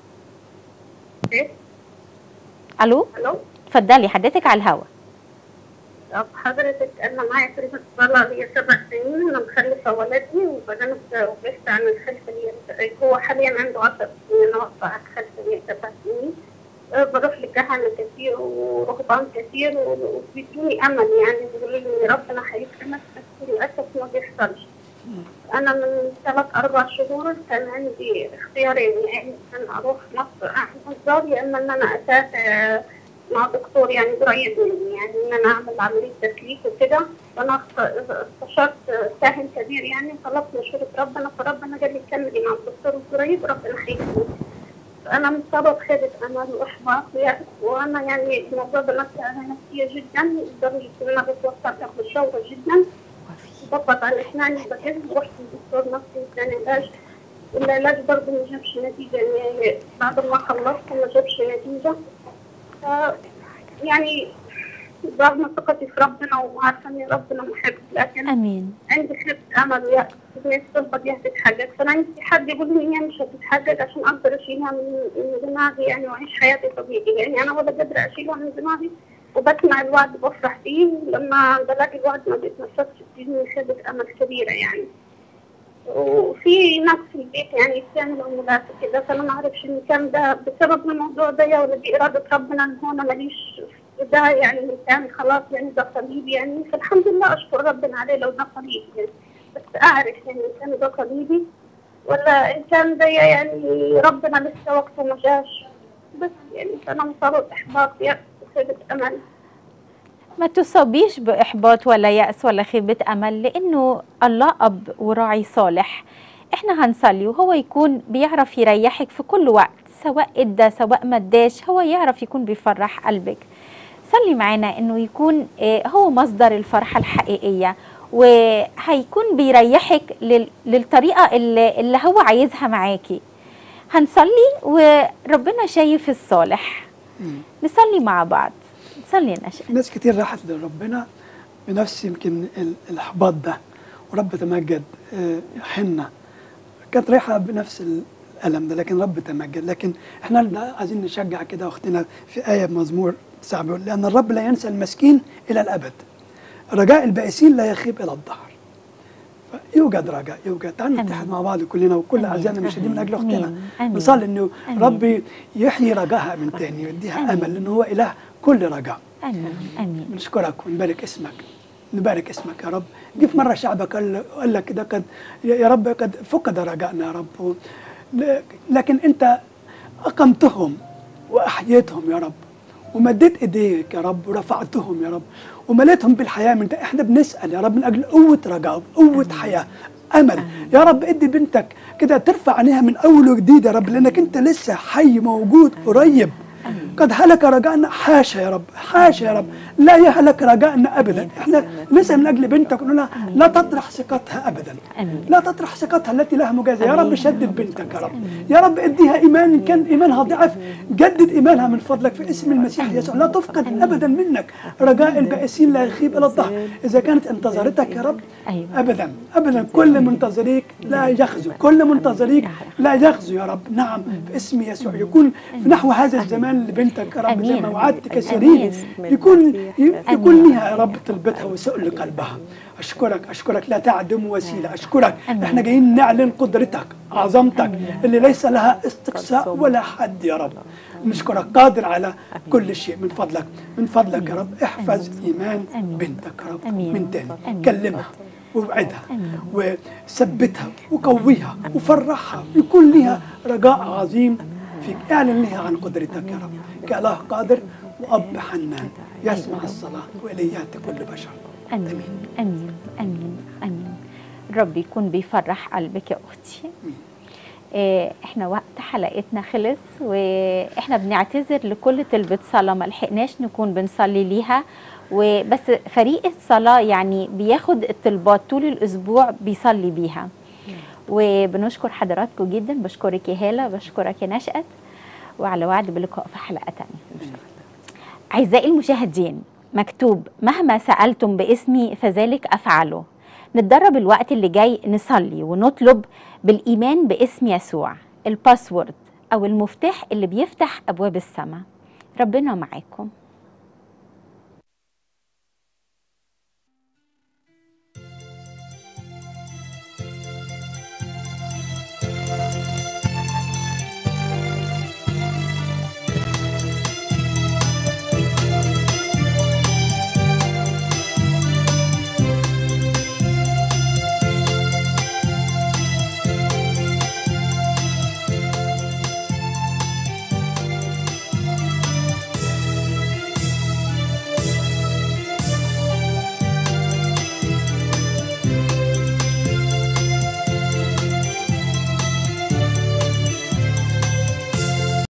الو الو اتفضلي حضرتك على الهوا طب حضرتك انا معايا تليفون صلاة ليا سبع سنين انا مخلفه ولدي وبعدين وقفت عن الخلفه ليا هو حاليا عنده 10 سنين انا واقفه عن الخلفه ليا سبع سنين أه، بروح لكهنة كتير ورهبان كتير و- وبيدوني امل يعني بيقولوا لي إن ربنا هيكرمك بس للاسف ما بيحصلش انا من ثلاث اربع شهور كان عندي اختيارين يعني ان اروح مصر اعمل انذار يا اما ان انا اسافر مع دكتور يعني قريب مني يعني ان انا اعمل عمليه تسليك وكده فانا اخت- استشرت ساهل كبير يعني طلبت مشورة ربنا فربنا قال لي كملي مع الدكتور القريب ربنا هيكرمك انا من سبب خيبة امل واحباط ويأس وانا يعني الموضوع ده نفسي نفسية جدا لدرجة ان انا بتوصل اخد شورى جدا ضغط على اسناني بجد رحت للدكتور نفسي اداني علاج العلاج برضه ما جابش نتيجة يعني بعد ما خلصت ما جابش نتيجة ف يعني رغم ثقتي في ربنا وعارفة ان ربنا محب لكن امين عندي خيبة امل ويأس الناس ترضى دي هتتحقق فانا عندي حد يقول لي هي مش هتتحقق عشان اقدر اشيلها من من دماغي يعني واعيش حياتي طبيعي يعني انا ولا قادرة اشيلها من دماغي وبسمع الوعد بفرح بيه ولما بلاقي الوعد ما بيتنفذش بتجيني خيبة أمل كبيرة يعني وفي ناس في البيت يعني بتعمل عمولات وكده فأنا ما أعرفش إن كان ده بسبب الموضوع ده ولا دي إرادة ربنا إن هو أنا ماليش في ده يعني يعني خلاص يعني ده قريب يعني فالحمد لله أشكر ربنا عليه لو ده قريب يعني بس أعرف يعني إن كان ده قريبي ولا إن كان ده يعني ربنا لسه وقته ما جاش بس يعني فأنا مصابة بإحباط يأس وخيبة أمل ما تصابيش بإحباط ولا يأس ولا خيبة أمل لأنه الله أب وراعي صالح إحنا هنصلي وهو يكون بيعرف يريحك في كل وقت سواء إدى سواء ما اداش هو يعرف يكون بيفرح قلبك صلي معانا إنه يكون آه، هو مصدر الفرحة الحقيقية وهيكون بيريحك لل- للطريقة اللي, اللي هو عايزها معاكي هنصلي وربنا شايف الصالح نصلي مع بعض نصلي نشأ في ناس كتير راحت لربنا بنفس يمكن ال- الإحباط ده ورب تمجد آه، حنة كانت رايحة بنفس الألم ده لكن رب تمجد لكن احنا عايزين نشجع كده أختنا في آية بمزمور تسعة بيقول لأن الرب لا ينسى المسكين إلى الأبد رجاء البائسين لا يخيب إلى الدهر يوجد رجاء يوجد تعالوا نتحد مع بعض كلنا وكل اعزائنا المشاهدين من اجل اختنا آمين. آمين. نصلي انه آمين. ربي يحيي رجاها من تاني ويديها امل لانه هو اله كل رجاء امين امين بنشكرك ونبارك اسمك نبارك اسمك يا رب جه في مره شعبك قال قال لك ده قد يا رب قد فقد رجائنا يا رب و- ل- لكن انت اقمتهم واحييتهم يا رب ومديت ايديك يا رب ورفعتهم يا رب ومليتهم بالحياه من ده احنا بنسال يا رب من اجل قوه رجاء قوه حياه امل يا رب ادي بنتك كده ترفع عينيها من اول وجديد يا رب لانك انت لسه حي موجود قريب قد هلك رجائنا حاشا يا رب حاشا يا رب لا يهلك رجائنا ابدا احنا نسال من اجل بنتك نقول لها لا تطرح ثقتها ابدا لا تطرح ثقتها التي لها مجازة يا رب شدد بنتك يا رب يا رب اديها ايمان ان كان ايمانها ضعف جدد ايمانها من فضلك في اسم المسيح يسوع لا تفقد ابدا منك رجاء البائسين لا يخيب الى الظهر اذا كانت انتظرتك يا رب ابدا ابدا كل منتظريك لا يخزو كل منتظريك لا يخزو يا رب نعم في اسم يسوع يكون في نحو هذا الزمان لبنتك يا رب زي ما أمين. وعدت كثيرين أمين. يكون يكون لها يا رب طلبتها وسؤل قلبها اشكرك اشكرك لا تعدم وسيله اشكرك احنا جايين نعلن قدرتك عظمتك اللي ليس لها استقصاء ولا حد يا رب نشكرك قادر على كل شيء من فضلك من فضلك يا رب احفظ ايمان بنتك يا رب من تاني كلمها ووعدها وثبتها وقويها وفرحها يكون لها رجاء عظيم فيك اعلن لها عن قدرتك يا رب كاله قادر واب حنان يسمع الصلاه واليات كل بشر امين امين امين امين الرب يكون بيفرح قلبك يا اختي إيه، احنا وقت حلقتنا خلص واحنا بنعتذر لكل طلبة صلاة ما لحقناش نكون بنصلي ليها وبس فريق الصلاة يعني بياخد الطلبات طول الأسبوع بيصلي بيها وبنشكر حضراتكم جدا بشكرك يا هالة بشكرك يا نشأت وعلى وعد بلقاء في حلقة تانية أعزائي المشاهدين مكتوب مهما سألتم باسمي فذلك أفعله نتدرب الوقت اللي جاي نصلي ونطلب بالإيمان باسم يسوع الباسورد أو المفتاح اللي بيفتح أبواب السماء ربنا معاكم